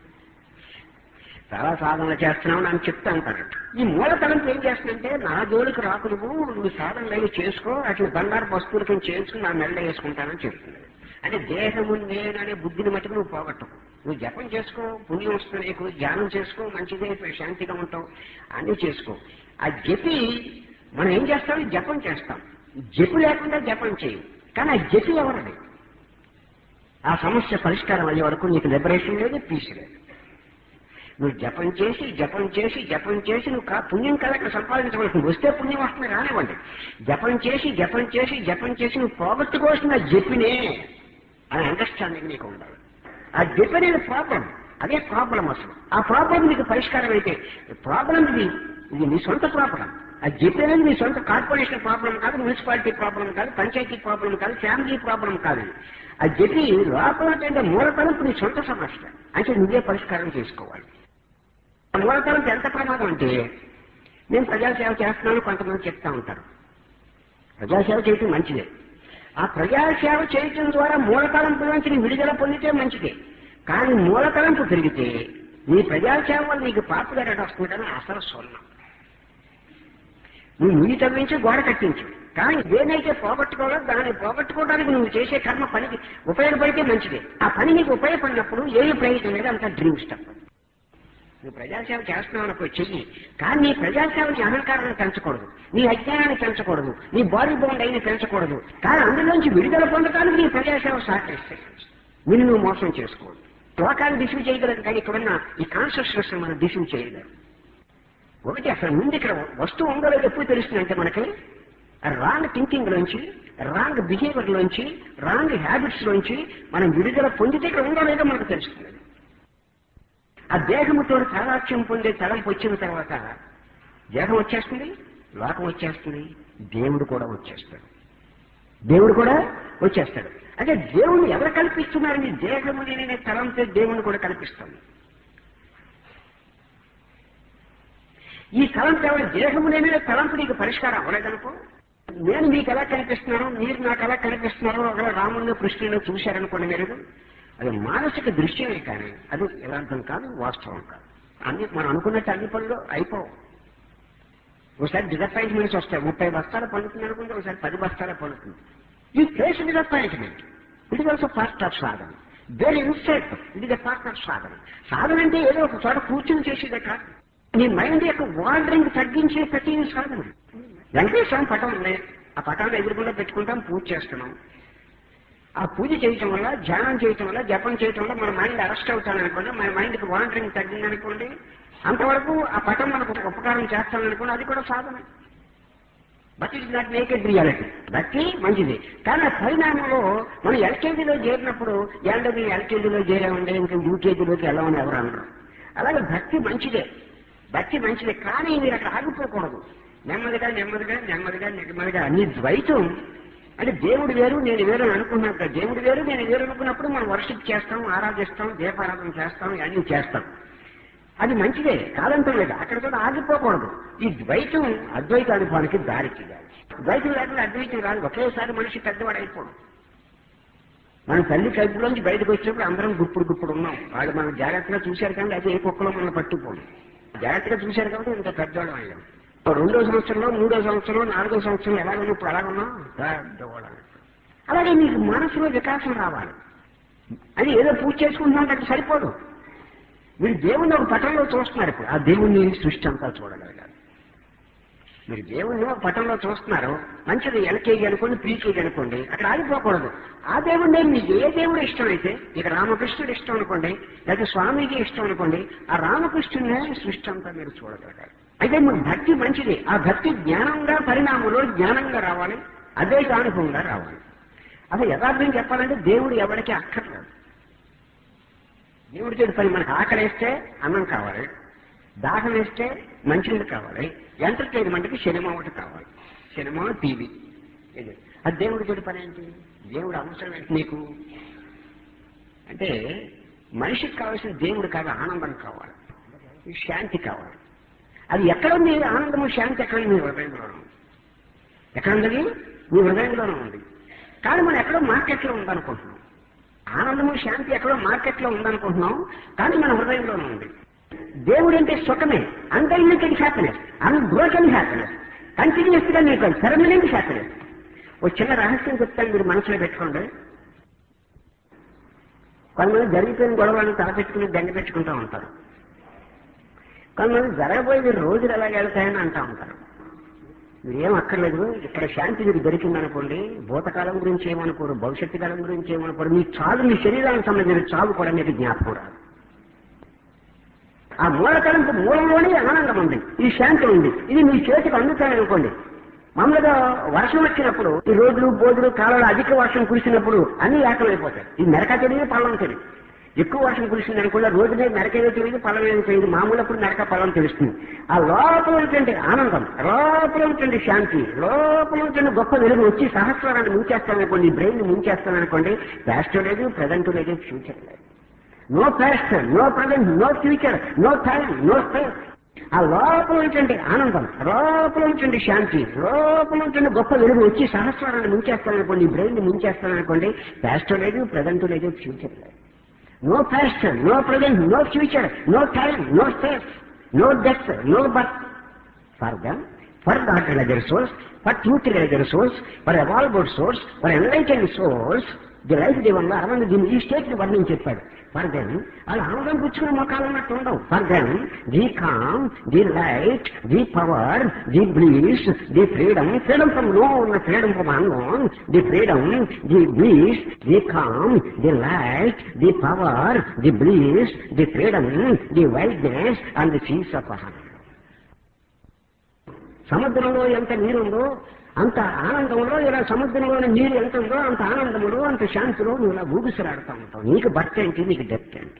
చాలా సాధన చేస్తున్నామని అని చెప్తా ఉంటారు ఈ మూలతలంపు ఏం చేస్తుందంటే నా జోలికి రాకు నువ్వు నువ్వు సాధన లేని చేసుకో అట్లా బంగారు వస్తువులకి చేసుకుని నా మెల్ల వేసుకుంటానని చెప్తుంది అంటే దేహము నేననే బుద్ధిని మట్టుకు నువ్వు పోగొట్టకు నువ్వు జపం చేసుకో పుణ్యం వస్తుంది నీకు ధ్యానం చేసుకో మంచిదే శాంతిగా ఉంటావు అన్నీ చేసుకో ఆ జపి మనం ఏం చేస్తాం జపం చేస్తాం జపి లేకుండా జపం చేయం కానీ ఆ జపి ఎవరిది ఆ సమస్య పరిష్కారం అయ్యే వరకు నీకు లిబరేషన్ లేదు పీస్ లేదు నువ్వు జపం చేసి జపం చేసి జపం చేసి నువ్వు కా- పుణ్యం కదా ఇక్కడ సంపాదించవలసింది వస్తే పుణ్యం వస్తుంది రానివ్వండి జపం చేసి జపం చేసి జపం చేసి నువ్వు పోగొట్టుకోవాల్సిన ఆ జపినే అని అండర్స్టాండింగ్ నీకు ఉండాలి ఆ జపి అనేది ప్రాబ్లం అదే ప్రాబ్లం అసలు ఆ ప్రాబ్లం నీకు పరిష్కారం అయితే ప్రాబ్లం ఇది ఇది నీ సొంత ప్రాబ్లం ఆ జపి అనేది నీ సొంత కార్పొరేషన్ ప్రాబ్లం కాదు మున్సిపాలిటీ ప్రాబ్లం కాదు పంచాయతీ ప్రాబ్లం కాదు ఫ్యామిలీ ప్రాబ్లం కాదు ఆ జపి లోపల కంటే మూలతలంపు నీ సొంత సమస్య అంటే నువ్వే పరిష్కారం చేసుకోవాలి మూలతలంపు ఎంత ప్రమాదం అంటే నేను ప్రజాసేవ చేస్తున్నాను కొంతమంది చెప్తా ఉంటారు ప్రజాసేవ చేయటం మంచిదే ఆ ప్రజాసేవ చేయటం ద్వారా మూలతలంపు నుంచి నీ విడుదల పొందితే మంచిదే కానీ మూలతలంపు పెరిగితే నీ ప్రజాసేవ వల్ల నీకు పాపులారిటీ వస్తుందని అసలు సొన్నం నువ్వు నుయ్యి తవ్వించి గోడ కట్టించు కానీ దేనైతే పోగొట్టుకోవాలో దాన్ని పోగొట్టుకోవడానికి నువ్వు చేసే కర్మ పనికి ఉపయోగపడితే మంచిదే ఆ పని నీకు ఉపయోగపడినప్పుడు ఏమి ప్రయోజనం లేదు అంత డ్రీమ్ స్టెప్ నువ్వు ప్రజాసేవ చేస్తున్నావు అనుకో చెయ్యి కానీ నీ ప్రజాసేవ నీ అహంకారాన్ని పెంచకూడదు నీ అజ్ఞానాన్ని పెంచకూడదు నీ బాడీ బౌండ్ అయిన పెంచకూడదు కానీ అందులోంచి విడుదల పొందడానికి నీ ప్రజాసేవ సహకరిస్తే నిన్ను నువ్వు మోసం చేసుకోవద్దు లోకాన్ని డిసీవ్ చేయగలదు కానీ ఇక్కడున్న ఈ కాన్షియస్నెస్ మనం డిసీవ్ చేయలేరు ఒకటి అసలు ముందు ఇక్కడ వస్తువు ఉందో లేదో ఎప్పుడు తెలుస్తుంది అంటే మనకి రాంగ్ థింకింగ్ లోంచి రాంగ్ బిహేవియర్ లోంచి రాంగ్ హ్యాబిట్స్ లోంచి మనం విడుదల పొందితే ఇక్కడ ఉందో లేదో మనకు తెలుస్తుంది ఆ దేహముతో సారాక్ష్యం పొందే తలంపు వచ్చిన తర్వాత దేహం వచ్చేస్తుంది లోకం వచ్చేస్తుంది దేవుడు కూడా వచ్చేస్తాడు దేవుడు కూడా వచ్చేస్తాడు అంటే దేవుణ్ణి ఎవరు కల్పిస్తున్నారని దేహము నేనే తలంతో దేవుణ్ణి కూడా కల్పిస్తాను ఈ తలంపు ఎవరు దేహము నేనే తలంపు నీకు పరిష్కారం అవ్వలేదనుకో నేను మీకు ఎలా కనిపిస్తున్నాను మీరు నాకు ఎలా కనిపిస్తున్నారో ఒకవేళ రాముడిని కృష్ణుని చూశారనుకోండి మీరు అది మానసిక దృశ్యమే కానీ అది యథార్థం కాదు వాస్తవం కాదు అన్ని మనం అనుకున్నట్టు అన్ని పనులు అయిపోవు ఒకసారి డిసప్పాయింట్మెంట్స్ వస్తాయి ముప్పై బస్తాలు పండుతుంది అనుకుంటే ఒకసారి పది బస్తాలు పండుతుంది ఈ face disappointment it is also part of sadhana very inset it is part of sadhana సాధన అంటే ఏదో ఒక చోట కూర్చొని చేసేదే కాదు నీ మైండ్ యొక్క వాండరింగ్ తగ్గించే ప్రతి సాధన వెంకటేశ్వరం పటం ఉంది ఆ పటాన్ని ఎదురుకుండా పెట్టుకుంటాం పూజ చేస్తున్నాం ఆ పూజ చేయటం వల్ల ధ్యానం చేయటం వల్ల జపం చేయటం వల్ల మన మైండ్ అరెస్ట్ అవుతాను అనుకోండి మన మైండ్కి వాండరింగ్ తగ్గింది అనుకోండి అంతవరకు ఆ పటం మనకు ఒక ఉపకారం చేస్తామనుకోండి అది కూడా సాధన but it not make it reality భక్తి మంచిది కానీ ఆ పరిణామంలో మనం ఎల్కేజీలో చేరినప్పుడు ఏంటది ఎల్కేజీలో చేరామంటే ఇంకా యూకేజీలోకి వెళ్ళమని ఎవరు అనరు అలాగే భక్తి మంచిదే భక్తి మంచిదే కానీ మీరు అక్కడ ఆగిపోకూడదు నెమ్మదిగా నెమ్మదిగా నెమ్మదిగా నెమ్మదిగా అన్ని ద్వైతం అంటే దేవుడు వేరు నేను వేరు అని అనుకున్నాను కదా దేవుడు వేరు నేను వేరు అనుకున్నప్పుడు మనం వర్షిప్ చేస్తాం ఆరాధిస్తాం దీపారాధన చేస్తాం ఇవన్నీ చేస్తాం అది మంచిదే కాదంటం లేదు అక్కడ కూడా ఆగిపోకూడదు ఈ ద్వైతం అద్వైత అనుభవానికి దారి తీయాలి ద్వైతం లేకుండా అద్వైతం రాదు ఒకేసారి మనిషి పెద్దవాడు అయిపోడు మన తల్లి కడుపులోంచి బయటకు వచ్చినప్పుడు అందరం గుప్పుడు గుప్పుడు ఉన్నాం వాళ్ళు మనం జాగ్రత్తగా చూశారు కానీ అది ఏ కుక్కలో మనం పట్టుకోండి జాగ్రత్తగా చూశారు కాబట్టి ఇంత పెద్దవాళ్ళం అయ్యాం రెండో సంవత్సరంలో మూడో సంవత్సరంలో నాలుగో సంవత్సరంలో ఎలా ఉన్నాం ఇప్పుడు ఎలా ఉన్నాం పెద్దవాళ్ళం అలాగే మీకు మనసులో వికాసం రావాలి అది ఏదో పూజ చేసుకుంటున్నాం అంటే సరిపోదు మీరు దేవుణ్ణి ఒక పటంలో చూస్తున్నారు ఇప్పుడు ఆ దేవుణ్ణి సృష్టి అంతా చూడగలగాలి మీరు దేవుణ్ణి ఒక పటంలో చూస్తున్నారు మంచిది ఎల్కేజీ అనుకోండి ప్రీకేజీ అనుకోండి అక్కడ ఆగిపోకూడదు ఆ దేవుడే మీకు ఏ దేవుడు ఇష్టమైతే ఇక రామకృష్ణుడు ఇష్టం అనుకోండి లేకపోతే స్వామీజీ ఇష్టం అనుకోండి ఆ రామకృష్ణునే సృష్టి అంతా మీరు చూడగలగాలి అయితే మీకు భక్తి మంచిది ఆ భక్తి జ్ఞానంగా పరిణామంలో జ్ఞానంగా రావాలి అద్వైత అనుభవంగా రావాలి అసలు యథార్థం చెప్పాలంటే దేవుడు ఎవరికి అక్కర్లేదు దేవుడి చెడు పని మనకు ఆకలి వేస్తే అన్నం కావాలి దాహం వేస్తే మంచినీళ్ళు కావాలి ఎంటర్టైన్మెంట్కి సినిమా ఒకటి కావాలి సినిమా టీవీ ఇది అది దేవుడి చెడు పని ఏంటి దేవుడు అవసరం ఏంటి నీకు అంటే మనిషికి కావాల్సిన దేవుడు కాదు ఆనందం కావాలి శాంతి కావాలి అది ఎక్కడ ఉంది ఆనందము శాంతి ఎక్కడ ఉంది? మీ హృదయంలో ఉంది ఎక్కడ ఉంది మీ హృదయంలోనే ఉంది కానీ మనం ఎక్కడో మార్కెట్లో ఉందనుకుంటున్నాం ఆనందము శాంతి ఎక్కడో మార్కెట్లో ఉందనుకుంటున్నాం కానీ మన హృదయంలోనే ఉంది దేవుడు అంటే సుఖమే unlimited happiness unbroken happiness continuous గా మీకు పర్మనెంట్ హ్యాపీనెస్ ఒక చిన్న రహస్యం చెప్తాను మీరు మనసులో పెట్టుకోండి కొంతమంది జరిగిపోయిన గొడవలను తలపెట్టుకుని దండ పెట్టుకుంటూ ఉంటారు కొంతమంది జరగబోయేది రోజులు ఎలా వెళ్తాయని అంటూ ఉంటారు మీరేం అక్కర్లేదు ఇక్కడ శాంతి మీకు దొరికిందనుకోండి భూతకాలం గురించి ఏమనుకోరు భవిష్యత్తు కాలం గురించి ఏమనుకోరు మీ చావు మీ శరీరానికి సంబంధించిన చావు కూడా మీకు జ్ఞాపకం రాదు ఆ మూలకలంపు మూలంలోనే ఆనందం ఉంది ఈ శాంతి ఉంది ఇది మీ చేతికి అందుతాయనుకోండి మామూలుగా వర్షం వచ్చినప్పుడు ఈ రోడ్లు బోధులు కాలాలు అధిక వర్షం కురిసినప్పుడు అన్ని ఏకమైపోతాయి ఈ మెరక తెలియదు పళ్ళం తెలియదు ఎక్కువ వర్షం కురిసింది అనుకున్న రోడ్డు మీద మెరక ఏదో తెలియదు పళ్ళం ఏదో తెలియదు మామూలప్పుడు మెరక పళ్ళం తెలుస్తుంది ఆ లోపల ఉంటుంది ఆనందం లోపల ఉంటుంది శాంతి లోపల ఉంటుంది గొప్ప వెలుగు వచ్చి సహస్రాన్ని ముంచేస్తామనుకోండి బ్రెయిన్ ముంచేస్తామనుకోండి పాస్ట్ లేదు ప్రజెంట్ లేదు ఫ్యూచర్ లేదు no past no present no future no time no space ఆ లోపల ఉంటుంది ఆనందం లోపల ఉంటుంది శాంతి లోపల ఉంటుంది గొప్ప వెలుగు వచ్చి సహస్రాన్ని ముంచేస్తామనుకోండి బ్రెయిన్ ముంచేస్తామనుకోండి పాస్ట్ లేదు ప్రజెంట్ లేదు ఫ్యూచర్ లేదు no past no present no future no time no space no death no birth for them for God realiser source for truth realiser source for evolved source for enlightened source the life దేవంలో అరవింద్ దీన్ని ఈ state ని వర్ణించి చెప్పాడు for then వాళ్ళు ఆనందం పుచ్చుకునే మొక్కలు ఉన్నట్టు ఉండవు for then the calm the light the power the bliss the freedom freedom from known freedom from unknown the freedom the bliss the calm the light the power the bliss the freedom the wideness and the seas of heart సముద్రంలో ఎంత నీరుందో అంత ఆనందంలో ఇలా సముద్రంలోని నీరు ఎంత ఉందో అంత ఆనందములో అంత శాంతిలో నువ్వు ఇలా ఊగిసలాడుతూ ఉంటావు నీకు భర్త ఏంటి నీకు డెత్ ఏంటి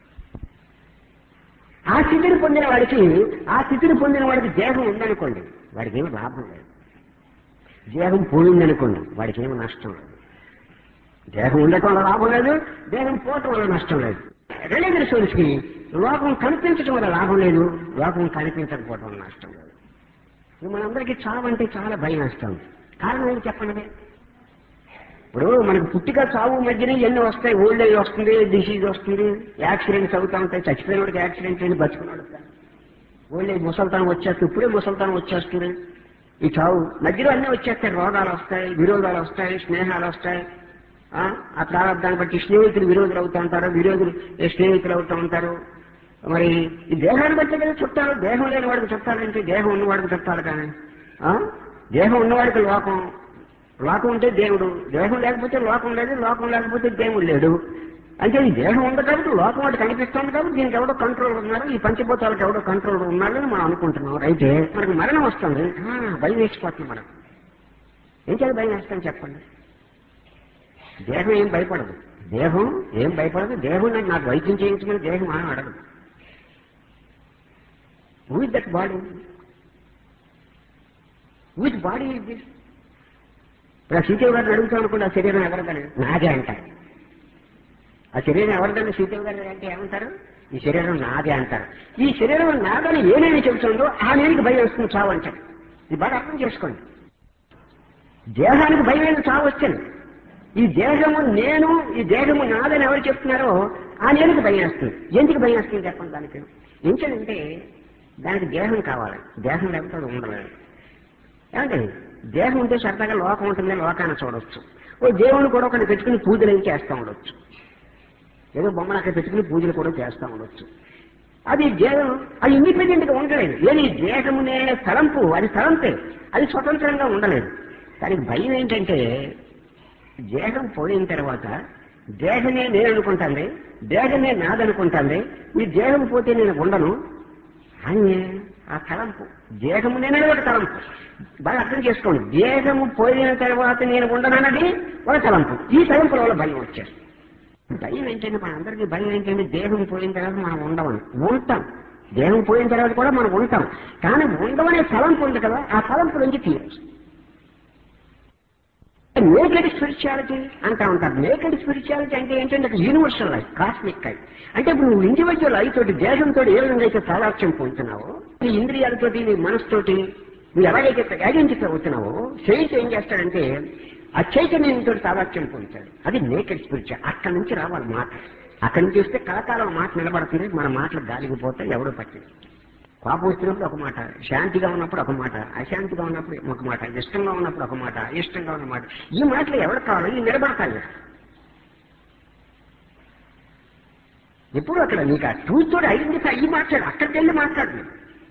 ఆ స్థితిని పొందిన వాడికి ఆ స్థితిని పొందిన వాడికి దేహం ఉందనుకోండి వాడికి ఏమి లాభం లేదు దేహం పోయిందనుకోండి వాడికి ఏమి నష్టం లేదు దేహం ఉండటం వల్ల లాభం లేదు దేహం పోవటం వల్ల నష్టం లేదు రిలీజియస్ సోర్స్కి లోకం కనిపించడం వల్ల లాభం లేదు లోకం కనిపించకపోవటం వల్ల నష్టం లేదు ఇప్పుడు మనందరికీ చావు అంటే చాలా భయం వేస్తాం కారణం ఏంటి చెప్పండి ఇప్పుడు మనకు పుట్టిక చావు మధ్యన ఎన్ని వస్తాయి ఓల్డ్ ఏజ్ వస్తుంది డిసీజ్ వస్తుంది యాక్సిడెంట్స్ అవుతా ఉంటాయి చచ్చిపోయిన వాడికి యాక్సిడెంట్ అయింది బతుకున్నాడు ఓల్డ్ ఏజ్ ముసల్తానం వచ్చేస్తుంది ఇప్పుడే ముసల్తానం వచ్చేస్తుంది ఈ చావు మధ్యలో అన్నీ వచ్చేస్తాయి రోగాలు వస్తాయి విరోధాలు వస్తాయి స్నేహాలు వస్తాయి ఆ ఆ ప్రారంభాన్ని బట్టి స్నేహితులు విరోధులు అవుతూ ఉంటారు విరోధులు స్నేహితులు అవుతూ ఉంటారు మరి ఈ దేహాన్ని బట్టి కదా చుట్టాలు దేహం లేని వాడికి చుట్టాలంటే దేహం ఉన్నవాడికి చుట్టాలు కానీ ఆ? దేహం ఉన్నవాడికి లోకం లోకం ఉంటే దేవుడు దేహం లేకపోతే లోకం లేదు లోకం లేకపోతే దేవుడు లేడు అంటే ఈ దేహం ఉంది కాబట్టి లోకం వాటి కనిపిస్తుంది కాబట్టి దీనికి ఎవడో కంట్రోల్ ఉన్నారు ఈ పంచభూతాలకు ఎవడో కంట్రోల్ ఉన్నారని మనం అనుకుంటున్నాం అయితే మనకు మరణం వస్తుంది ఆ, భయం వేసిపోతుంది మనం ఏం చేయాలి భయం వేస్తాం చెప్పండి దేహం ఏం భయపడదు దేహం ఏం భయపడదు దేహం నాకు నాకు వైద్యం చేయించమని దేహం అని అడగదు with that body with body is this ఇప్పుడు ఆ సీతయ్య గారిని అడుగుతాం అనుకోండి ఆ శరీరం ఎవరిదని నాదే అంటారు ఆ శరీరం ఎవరిదని సీతయ్య గారిని అంటే ఏమంటారు ఈ శరీరం నాదే అంటారు ఈ శరీరం నాదని ఏనేమి చెబుతుందో ఆ నేనికి భయం వస్తుంది చావు అంటారు ఇది బాగా అర్థం చేసుకోండి దేహానికి భయమైన చావు వచ్చింది ఈ దేహము నేను ఈ దేహము నాదని ఎవరు చెప్తున్నారో ఆ నేనికి భయం వస్తుంది ఎందుకు భయం వస్తుంది చెప్పండి దానికి ఏంటంటే దానికి దేహం కావాలి దేహం లేకపోతే అది ఉండలేదు ఏమంటే దేహం ఉంటే సరదాగా లోకం ఉంటుంది లోకాన్ని చూడొచ్చు ఓ దేవుని కూడా ఒకటి పెట్టుకుని పూజలు ఏం చేస్తూ ఉండొచ్చు ఏదో బొమ్మను అక్కడ పెట్టుకుని పూజలు కూడా చేస్తూ ఉండొచ్చు అది దేహం అది ఇండిపెండెంట్ గా ఉండలేదు ఏది దేహము నేనే తలంపు అది తలంపే అది స్వతంత్రంగా ఉండలేదు దానికి భయం ఏంటంటే దేహం పోయిన తర్వాత దేహమే నేను అనుకుంటాంది దేహమే నాదనుకుంటాంది ఈ దేహం పోతే నేను ఉండను అని ఆ తలంపు దేహము నేనని ఒక తలంపు బాగా అర్థం చేసుకోండి దేహము పోయిన తర్వాత నేను ఉండనన్నది ఒక తలంపు ఈ తలంపుల వల్ల భయం వచ్చేస్తుంది భయం ఏంటంటే మన అందరికీ భయం ఏంటంటే దేహం పోయిన తర్వాత మనం ఉండమని ఉంటాం దేహం పోయిన తర్వాత కూడా మనం ఉంటాం కానీ ఉండమనే తలంపు ఉంది కదా ఆ తలంపు నుంచి తీయచ్చు నేకెడ్ స్పిరిచువాలిటీ అంటా ఉంటారు నేకెడ్ స్పిరిచువాలిటీ అంటే ఏంటంటే ఒక యూనివర్సల్ లైఫ్ కాస్మిక్ లైఫ్ అంటే ఇప్పుడు నువ్వు ఇండివిజువల్ లైఫ్ తోటి దేశంతో ఏ విధంగా అయితే సాలాక్ష్యం పొందుతున్నావో నీ ఇంద్రియాలతోటి నీ మనసుతోటి నువ్వు ఎలాగైతే ఐడెంటిఫై అవుతున్నావో సెయిన్స్ ఏం చేస్తాడంటే ఆ చైతన్యంతో సాలాక్ష్యం పొందుతాడు అది నేకెడ్ స్పిరిచువల్ అక్కడి నుంచి రావాలి మాట అక్కడి నుంచి వస్తే కలకాలం మాట నిలబడుతుంది మన మాటలు గాలికి పోతే ఎవడో పట్టింది కోపం వచ్చినప్పుడు ఒక మాట శాంతిగా ఉన్నప్పుడు ఒక మాట అశాంతిగా ఉన్నప్పుడు ఒక మాట ఇష్టంగా ఉన్నప్పుడు ఒక మాట ఇష్టంగా ఉన్న మాట ఈ మాటలు ఎవరు కావాలి ఇవి నిలబడతాయి ఎప్పుడు అక్కడ నీకు ఆ ట్రూత్ తోటి ఐడెంటిఫై అయ్యి మాట్లాడు అక్కడికి వెళ్ళి మాట్లాడు నువ్వు.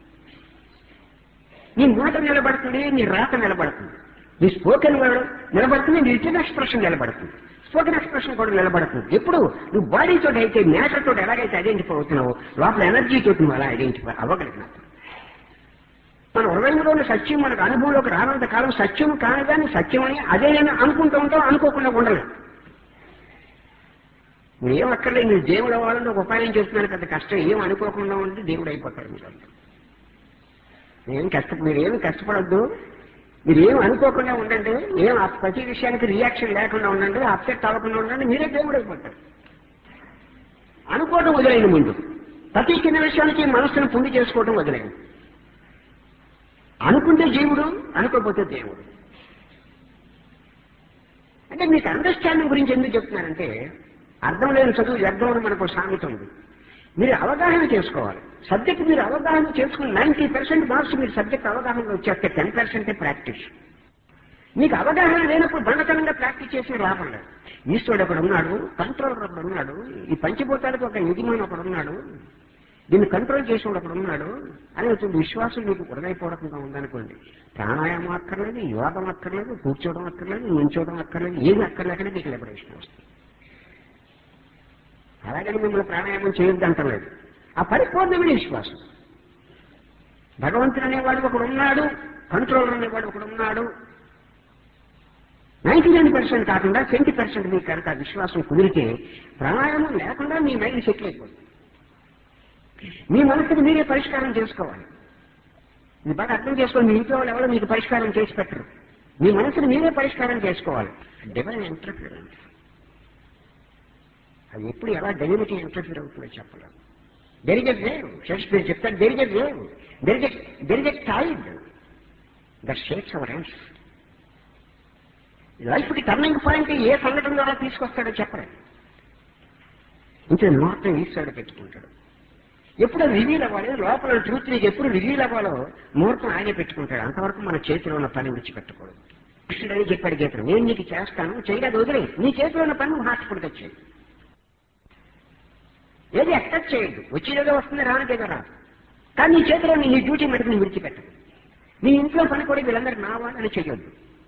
నీ మాట నిలబడుతుంది నీ రాత నిలబడుతుంది నీ స్పోకెన్ వర్డ్ నిలబడుతుంది నీ రిటర్న్ ఎక్స్ప్రెషన్ నిలబడుతుంది స్పోకెన్ ఎక్స్ప్రెషన్ కూడా నిలబడుతుంది ఎప్పుడు నువ్వు బాడీ తోటి అయితే మ్యాటర్ తోటి ఎలాగైతే ఐడెంటిఫై అవుతున్నావో లోపల ఎనర్జీ తోటి నువ్వు అలా ఐడెంటిఫై అవ్వగలిగినప్పుడు మన హృదయంలో ఉన్న సత్యం మనకు అనుభవంలోకి రానంత కాలం సత్యం కానిదాన్ని సత్యమని అదే నేను అనుకుంటూ ఉంటాం అనుకోకుండా ఉండలేదు నువ్వేం అక్కర్లేదు నువ్వు దేవుడు అవ్వాలని ఒక ఉపాయం చేస్తున్నాను కదా కష్టం ఏం అనుకోకుండా ఉంటే దేవుడు అయిపోతాడు మీరు నేను కష్ట మీరేమి కష్టపడద్దు మీరు ఏం అనుకోకుండా ఉండండి ఏం ఆ ప్రతి విషయానికి రియాక్షన్ లేకుండా ఉండండి అప్సెట్ అవ్వకుండా ఉండండి మీరే దేవుడు అయిపోతారు అనుకోవడం వదిలేయండి ముందు ప్రతి చిన్న విషయానికి మనసును పుండి చేసుకోవడం వదిలేయండి అనుకుంటే జీవుడు అనుకోకపోతే దేవుడు అంటే మీకు అండర్స్టాండింగ్ గురించి ఎందుకు చెప్తున్నారంటే అర్థం లేని చదువు వ్యర్థం అని మనకు సామెత ఉంది మీరు అవగాహన చేసుకోవాలి సబ్జెక్ట్ మీరు అవగాహన చేసుకుని నైన్టీ పర్సెంట్ మార్క్స్ మీరు సబ్జెక్ట్ అవగాహన వచ్చేస్తే టెన్ పర్సెంటే ప్రాక్టీస్ మీకు అవగాహన లేనప్పుడు బండతనంగా ప్రాక్టీస్ చేసిన లాభం లేదు ఈశ్వరుడు ఒకడు ఉన్నాడు కంట్రోలర్ ఒకడు ఉన్నాడు ఈ పంచిభూతాలకు ఒక యజమాని ఒకడు ఉన్నాడు దీన్ని కంట్రోల్ చేసేవాడు ఒకడు ఉన్నాడు అనేటువంటి విశ్వాసం మీకు హృదయపూర్వకంగా ఉందనుకోండి ప్రాణాయామం అక్కర్లేదు యోగం అక్కర్లేదు కూర్చోవడం అక్కర్లేదు నుంచోవడం అక్కర్లేదు ఏది అక్కర్లేకనే మీకు లిబరేషన్ వస్తుంది అలాగని మిమ్మల్ని ప్రాణాయామం చేయొద్దంటలేదు ఆ పరిపూర్ణమైన విశ్వాసం భగవంతుడు అనేవాడు ఒకడు ఉన్నాడు కంట్రోలర్ అనేవాడు ఒకడు ఉన్నాడు నైన్టీ నైన్ పర్సెంట్ కాకుండా ట్వంటీ పర్సెంట్ మీకు కనుక ఆ విశ్వాసం కుదిరితే ప్రాణాయామం లేకుండా మీ మైండ్ సెటిల్ అయిపోతుంది మీ మనసుకి మీరే పరిష్కారం చేసుకోవాలి ఇది బాగా అర్థం చేసుకోవాలి మీ ఇంట్లో వాళ్ళు ఎవరో మీకు పరిష్కారం చేసి పెట్టరు మీ మనసుని మీరే పరిష్కారం చేసుకోవాలి డివైన్ ఎంటర్ఫిరెన్స్ అది ఎప్పుడు ఎలా డెలిమిటీ ఇంటర్ఫీర్ అవుతుందో చెప్పలేదు దెరిగేది లేవు షేక్స్పియర్ చెప్తాడు దెరిగేది లేవు there is a there is a tide that shakes our hence లైఫ్కి టర్నింగ్ పాయింట్ ఏ సంఘటన ద్వారా తీసుకొస్తాడో చెప్పలేదు ఇంకే ముహూర్తం ఈశ్వరుడు పెట్టుకుంటాడు ఎప్పుడు రివీల్ అవ్వాలి లోపల ట్రూత్ నీకు ఎప్పుడు రివీల్ అవ్వాలో ముహూర్తం ఆయనే పెట్టుకుంటాడు అంతవరకు మన చేతిలో ఉన్న పని విడిచిపెట్టకూడదు కృష్ణుడు అని చెప్పాడు గీతను నేను నీకు చేస్తాను చేయలేదు వదిలే నీ చేతిలో ఉన్న పని నువ్వు హాస్పిటల్కి వచ్చేది ఏది ఎక్స్పెక్ట్ చేయొద్దు వచ్చేదేదో వస్తుంది రానిదేదో రాదు కానీ నీ చేతిలో నీ డ్యూటీ మటుకు నువ్వు విడిచిపెట్టదు నీ ఇంట్లో పని కూడా వీళ్ళందరూ నా వాళ్ళని చెయ్యొద్దు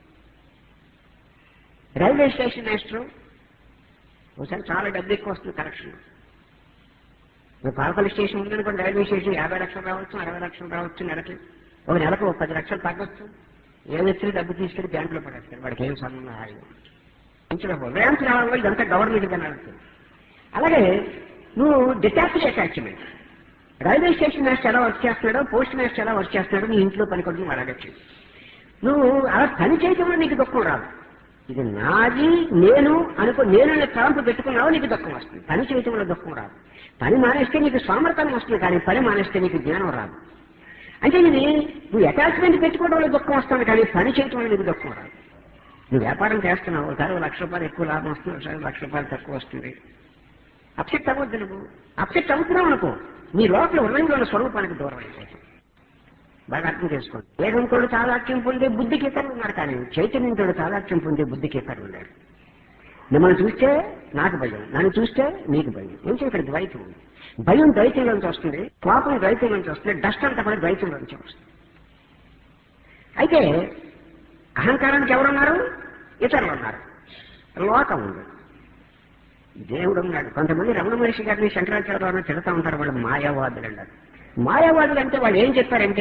రైల్వే స్టేషన్ మాస్టర్ ఒకసారి చాలా డబ్బు ఎక్కువ వస్తుంది కరెక్షన్ ఇప్పుడు పాలపల్లి స్టేషన్ ఉందనుకోండి రైల్వే స్టేషన్ యాభై లక్షలు రావచ్చు అరవై లక్షలు రావచ్చు నెలకి ఒక నెలకు ఒక పది లక్షలు తగ్గొచ్చు ఏ వ్యక్తులు డబ్బు తీసుకెళ్లి బ్యాంకులో పడేస్తారు వాడికి ఏం సంబంధం హాయిగా ఇంచులో ర్యాంప్ రావడంలో ఇదంతా గవర్నమెంట్ గా నడుస్తుంది అలాగే నువ్వు detached attachment railway station master ఎలా వర్క్ చేస్తున్నాడో పోస్ట్ మాస్టర్ ఎలా వర్క్ చేస్తున్నాడో నీ ఇంట్లో పని కూడా నువ్వు అలాగే చేయి నువ్వు అలా పని చేయటంలో నీకు దుఃఖం రాదు ఇది నాది నేను అనుకో నేను అనే తలంపు పెట్టుకున్నావు నీకు దుఃఖం వస్తుంది పని చేయటంలో దుఃఖం రాదు పని మానేస్తే నీకు సామర్థ్యం వస్తుంది కానీ పని మానేస్తే నీకు జ్ఞానం రాదు అంటే ఇది నువ్వు అటాచ్మెంట్ పెట్టుకోవడం వల్ల దుఃఖం వస్తుంది కానీ పని చేయటం వల్ల నీకు దుఃఖం రాదు నువ్వు వ్యాపారం చేస్తున్నావు ఒకసారి ఓ లక్ష రూపాయలు ఎక్కువ లాభం వస్తుంది ఒకసారి లక్ష రూపాయలు తక్కువ వస్తుంది అప్సెట్ అవ్వద్దు నువ్వు అప్సెట్ అవుతున్నావు అనుకో నీ లోపల హృదయంలో ఉన్న స్వరూపానికి దూరం అయిపోతుంది బాగా అర్థం చేసుకోండి వేగంతో చాలాక్యం పొందే బుద్ధికి ఇతరులు ఉన్నారు కానీ చైతన్యంతో చాలాక్యం పొందే బుద్ధికి ఇతరులు ఉన్నారు మిమ్మల్ని చూస్తే నాకు భయం నన్ను చూస్తే నీకు భయం ఏం ఇక్కడ ద్వైతం ఉంది భయం ద్వైతంలోంచి వస్తుంది కోపం ద్వైతంలోంచి వస్తుంది డస్ట్ అంతా కూడా ద్వైతంలోంచి వస్తుంది అయితే అహంకారానికి ఎవరున్నారు ఇతరులు ఉన్నారు లోకం ఉంది దేవుడు ఉన్నాడు కొంతమంది రమణ మహర్షి గారిని శంకరాచార్య తిడతా ఉంటారు వాళ్ళు మాయావాదులు అన్నారు మాయావాదులు అంటే వాళ్ళు ఏం చెప్పారంటే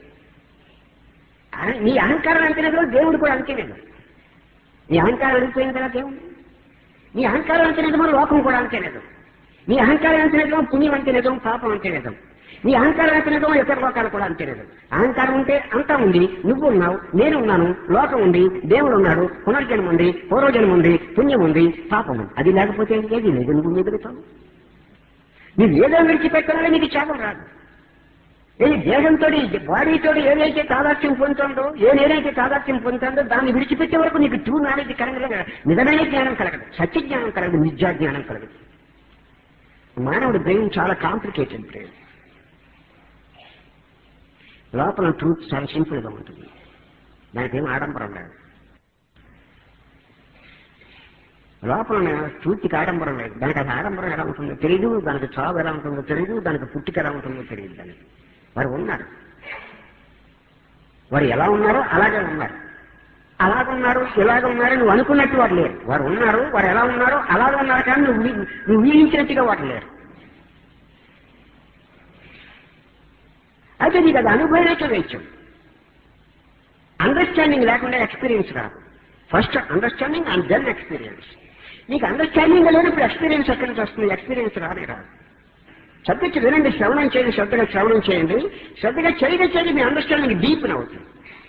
అహ- నీ అహంకారం అంతేనే దేవుడు కూడా అంతేనే నీ అహంకారం అడిగిపోయిన తర్వాత ఏముంది నీ అహంకారం అంతే నిజమో లోకం కూడా అంతే నిజం నీ అహంకారం అంతే నిజం పుణ్యం అంతే నిజం పాపం అంతే నిజం నీ అహంకారం అంతే నిజం ఇతర లోకాలు కూడా అంతే నిజం అహంకారం ఉంటే అంతా ఉంది నువ్వు ఉన్నావు నేను ఉన్నాను లోకం ఉంది దేవుడు ఉన్నాడు పునర్జన్మ ఉంది పూర్వజన్మ ఉంది పుణ్యం ఉంది పాపం ఉంది అది లేకపోతే ఏది లేదు నువ్వు ఎదుగుతావు నువ్వు ఏదో విడిచిపెట్టాలో నీకు చేపలు రాదు ఏ దేహంతో బాడీతో ఏదైతే తాదాత్యం పొందుతుందో ఏ నేనైతే తాదాత్యం పొందుతుందో దాన్ని విడిచిపెట్టే వరకు నీకు ట్రూ నాలెడ్జ్ కలగదు నిజమైన జ్ఞానం కలగదు సత్య జ్ఞానం కలగదు నిజా జ్ఞానం కలగదు మానవుడి బ్రెయిన్ చాలా కాంప్లికేటెడ్ బ్రెయిన్ లోపల ట్రూత్ చాలా సింపుల్ గా ఉంటుంది దానికి ఏం ఆడంబరం లేదు లోపల ట్రూత్కి ఆడంబరం లేదు దానికి అది ఆడంబరం ఎలా ఉంటుందో తెలియదు దానికి చావు ఎలా ఉంటుందో తెలియదు దానికి పుట్టిక ఎలా ఉంటుందో తెలియదు దానికి వారు ఉన్నారు వారు ఎలా ఉన్నారో అలాగే ఉన్నారు అలాగున్నారు ఇలాగ ఉన్నారు నువ్వు అనుకున్నట్టు వారు లేరు వారు ఉన్నారు వారు ఎలా ఉన్నారో అలాగే ఉన్నారు కానీ నువ్వు ఊహి- నువ్వు ఊహించినట్టుగా వారు లేరు అయితే నీకు అది అనుభవమే వేయచ్చు అండర్స్టాండింగ్ లేకుండా ఎక్స్పీరియన్స్ రాదు first understanding and then experience నీకు అండర్స్టాండింగ్ లేనప్పుడు ఎక్స్పీరియన్స్ ఎక్కడి నుంచి వస్తుంది ఎక్స్పీరియన్స్ రానే రాదు శ్రద్ధకి వినండి శ్రవణం చేయండి శ్రద్ధగా శ్రవణం చేయండి శ్రద్ధగా చేయగా చేయండి మీ అండర్స్టాండింగ్ డీప్ అవుతుంది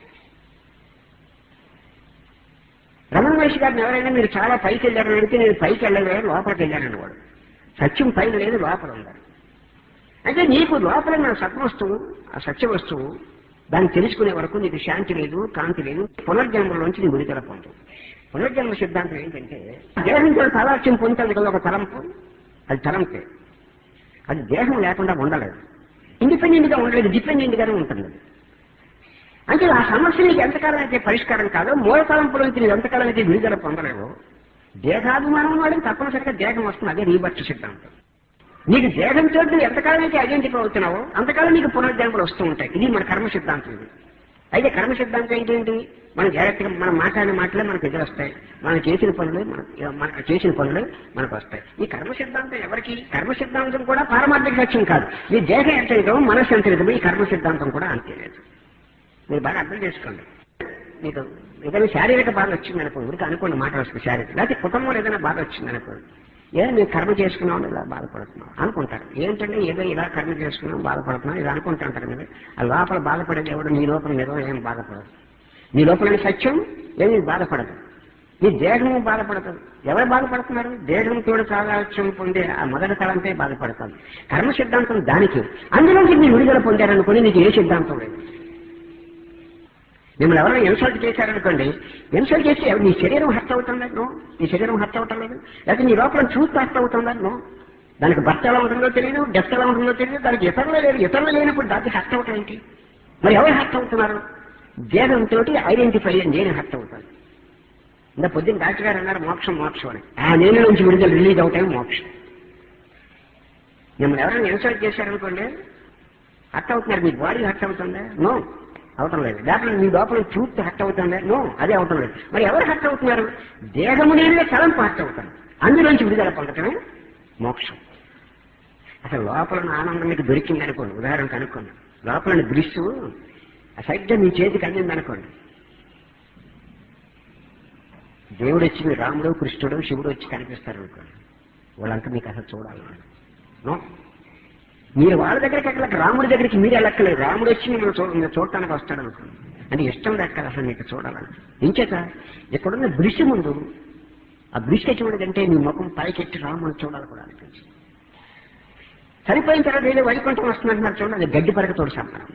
రమణ మహర్షి గారిని ఎవరైనా మీరు చాలా పైకి వెళ్ళారని అడిగితే నేను పైకి వెళ్ళలేదు లోపలికి వెళ్ళానని వాడు సత్యం పైన లేదు లోపల ఉండాలి అంటే నీకు లోపల నా సత్వస్తువు ఆ సత్య వస్తువు దాన్ని తెలుసుకునే వరకు నీకు శాంతి లేదు కాంతి లేదు పునర్జన్మలోంచి నీ విడుదల పొందు పునర్జన్మ సిద్ధాంతం ఏంటంటే దేహంతో తలాక్ష్యం పొందుతుంది కదా ఒక తలంపు అది తలంపే అది దేహం లేకుండా ఉండలేదు ఇండిపెండెంట్ గా ఉండలేదు డిపెండెంట్ గానే ఉంటుంది అది. అంటే ఆ సమస్య నీకు ఎంతకాలం అయితే పరిష్కారం కాదో మూల తలంపులోంచి నీకు ఎంతకాలం అయితే విడుదల పొందలేవో దేహాభిమానం వాడికి తప్పనిసరిగా దేహం వస్తుంది అదే రీబర్త్ సిద్ధాంతం నీకు దేహంతో నువ్వు ఎంతకాలం అయితే ఐడెంటిఫై అవుతున్నావో అంతకాలం నీకు పునర్జన్మలు వస్తూ ఉంటాయి ఇది మన కర్మ సిద్ధాంతం ఇది అయితే కర్మ సిద్ధాంతం ఏంటంటి మనం జాగ్రత్తగా మనం మాట్లాడిన మాటలే మనకు ఎదురొస్తాయి మనం చేసిన పనులే మన మన చేసిన పనులే మనకు వస్తాయి ఈ కర్మ సిద్ధాంతం ఎవరికి కర్మ సిద్ధాంతం కూడా పారమార్థిక సత్యం కాదు ఈ దేహం ఎంత నిజమో మనసు ఎంత నిజమో ఈ కర్మ సిద్ధాంతం కూడా అంతే లేదు మీరు బాగా అర్థం చేసుకోండి మీకు ఏదైనా శారీరక బాధ వచ్చింది అనుకోండి ఊరికి అనుకోండి మాట వస్తుంది శారీరక లేకపోతే కుటుంబంలో ఏదైనా బాధ వచ్చింది అనుకోండి ఏదో మీరు కర్మ చేసుకున్నాం ఇలా బాధపడుతున్నాం అనుకుంటారు ఏంటంటే ఏదో ఇలా కర్మ చేసుకున్నాం బాధపడుతున్నాం ఇలా అనుకుంటుంటారు మీరు ఆ లోపల బాధపడేది ఎవడు నీ లోపల నిజం ఏం బాధపడదు నీ లోపల సత్యం ఏమీ బాధపడదు నీ దేహం బాధపడదు ఎవరు బాధపడుతున్నారు దేహంతో సాగాత్యం పొందే ఆ మొదటి తలంపై బాధపడతాను కర్మ సిద్ధాంతం దానికి అందులోంచి మీరు విడుదల పొందారనుకోని నీకు ఏ సిద్ధాంతం లేదు మిమ్మల్ని ఎవరైనా ఇన్సల్ట్ చేశారనుకోండి ఇన్సల్ట్ చేసి ఎవరు- నీ శరీరం హర్ట్ అవుతుందా నో నీ శరీరం హర్ట్ అవటం లేదు లేకపోతే నీ లోపల చూస్తూ హర్ట్ అవుతుందా నో దానికి భర్త ఎలా ఉంటుందో తెలియదు డెత్ ఎలా ఉంటుందో తెలియదు దానికి ఇతరులు లేరు ఇతరులు లేనప్పుడు దానికి హర్ట్ అవటం ఏంటి మరి ఎవరు హర్ట్ అవుతున్నారు దేహంతో ఐడెంటిఫై అయ్యి నేను హర్ట్ అవుతాను ఇంకా పొద్దున్న డాక్టర్ గారు అన్నారు మోక్షం మోక్షం అని ఆ నేను నుంచి విడుదల రిలీజ్ అవుతాయి మోక్షం మిమ్మల్ని ఎవరైనా ఇన్సల్ట్ చేశారనుకోండి హర్ట్ అవుతున్నారు మీ బాడీ హర్ట్ అవుతుందా నో అవటం లేదు లేకపోతే మీ లోపల ట్రూత్ హర్ట్ అవుతుందా నో అదే అవటం లేదు మరి ఎవరు హర్ట్ అవుతున్నారు దేహము నేనే తలంపు హర్ట్ అవుతాను అందులోంచి విడుదల పొందటమే మోక్షం అసలు లోపల ఉన్న ఆనందం మీకు దొరికింది అనుకోండి ఉదాహరణకు అనుకోండి లోపల ఉన్న దృశ్యం సరిగ్గా మీ చేతికి అందింది అనుకోండి దేవుడు వచ్చి మీ రాముడు కృష్ణుడు శివుడు వచ్చి కనిపిస్తారు అనుకోండి వాళ్ళంతా మీకు అసలు చూడాలి నో మీరు వాళ్ళ దగ్గరికి ఎక్కలేక రాముడి దగ్గరికి మీరు వెళ్ళక్కలేదు రాముడు వచ్చి మిమ్మల్ని చూ మీరు చూడటానికి వస్తాడు అనుకోండి అంటే ఇష్టం లేక అసలు మీకు చూడాలని ఇంచేత ఇక్కడున్న దృశ్యం ముందు ఆ దృష్టి ఎటువంటిదంటే మీ ముఖం పైకెట్టి రాముడు చూడాలి కూడా అనిపించింది చనిపోయిన తర్వాత ఏదో వైకుంఠం వస్తుందంటున్నారు చూడండి అది గడ్డి పరకతోడు సమానం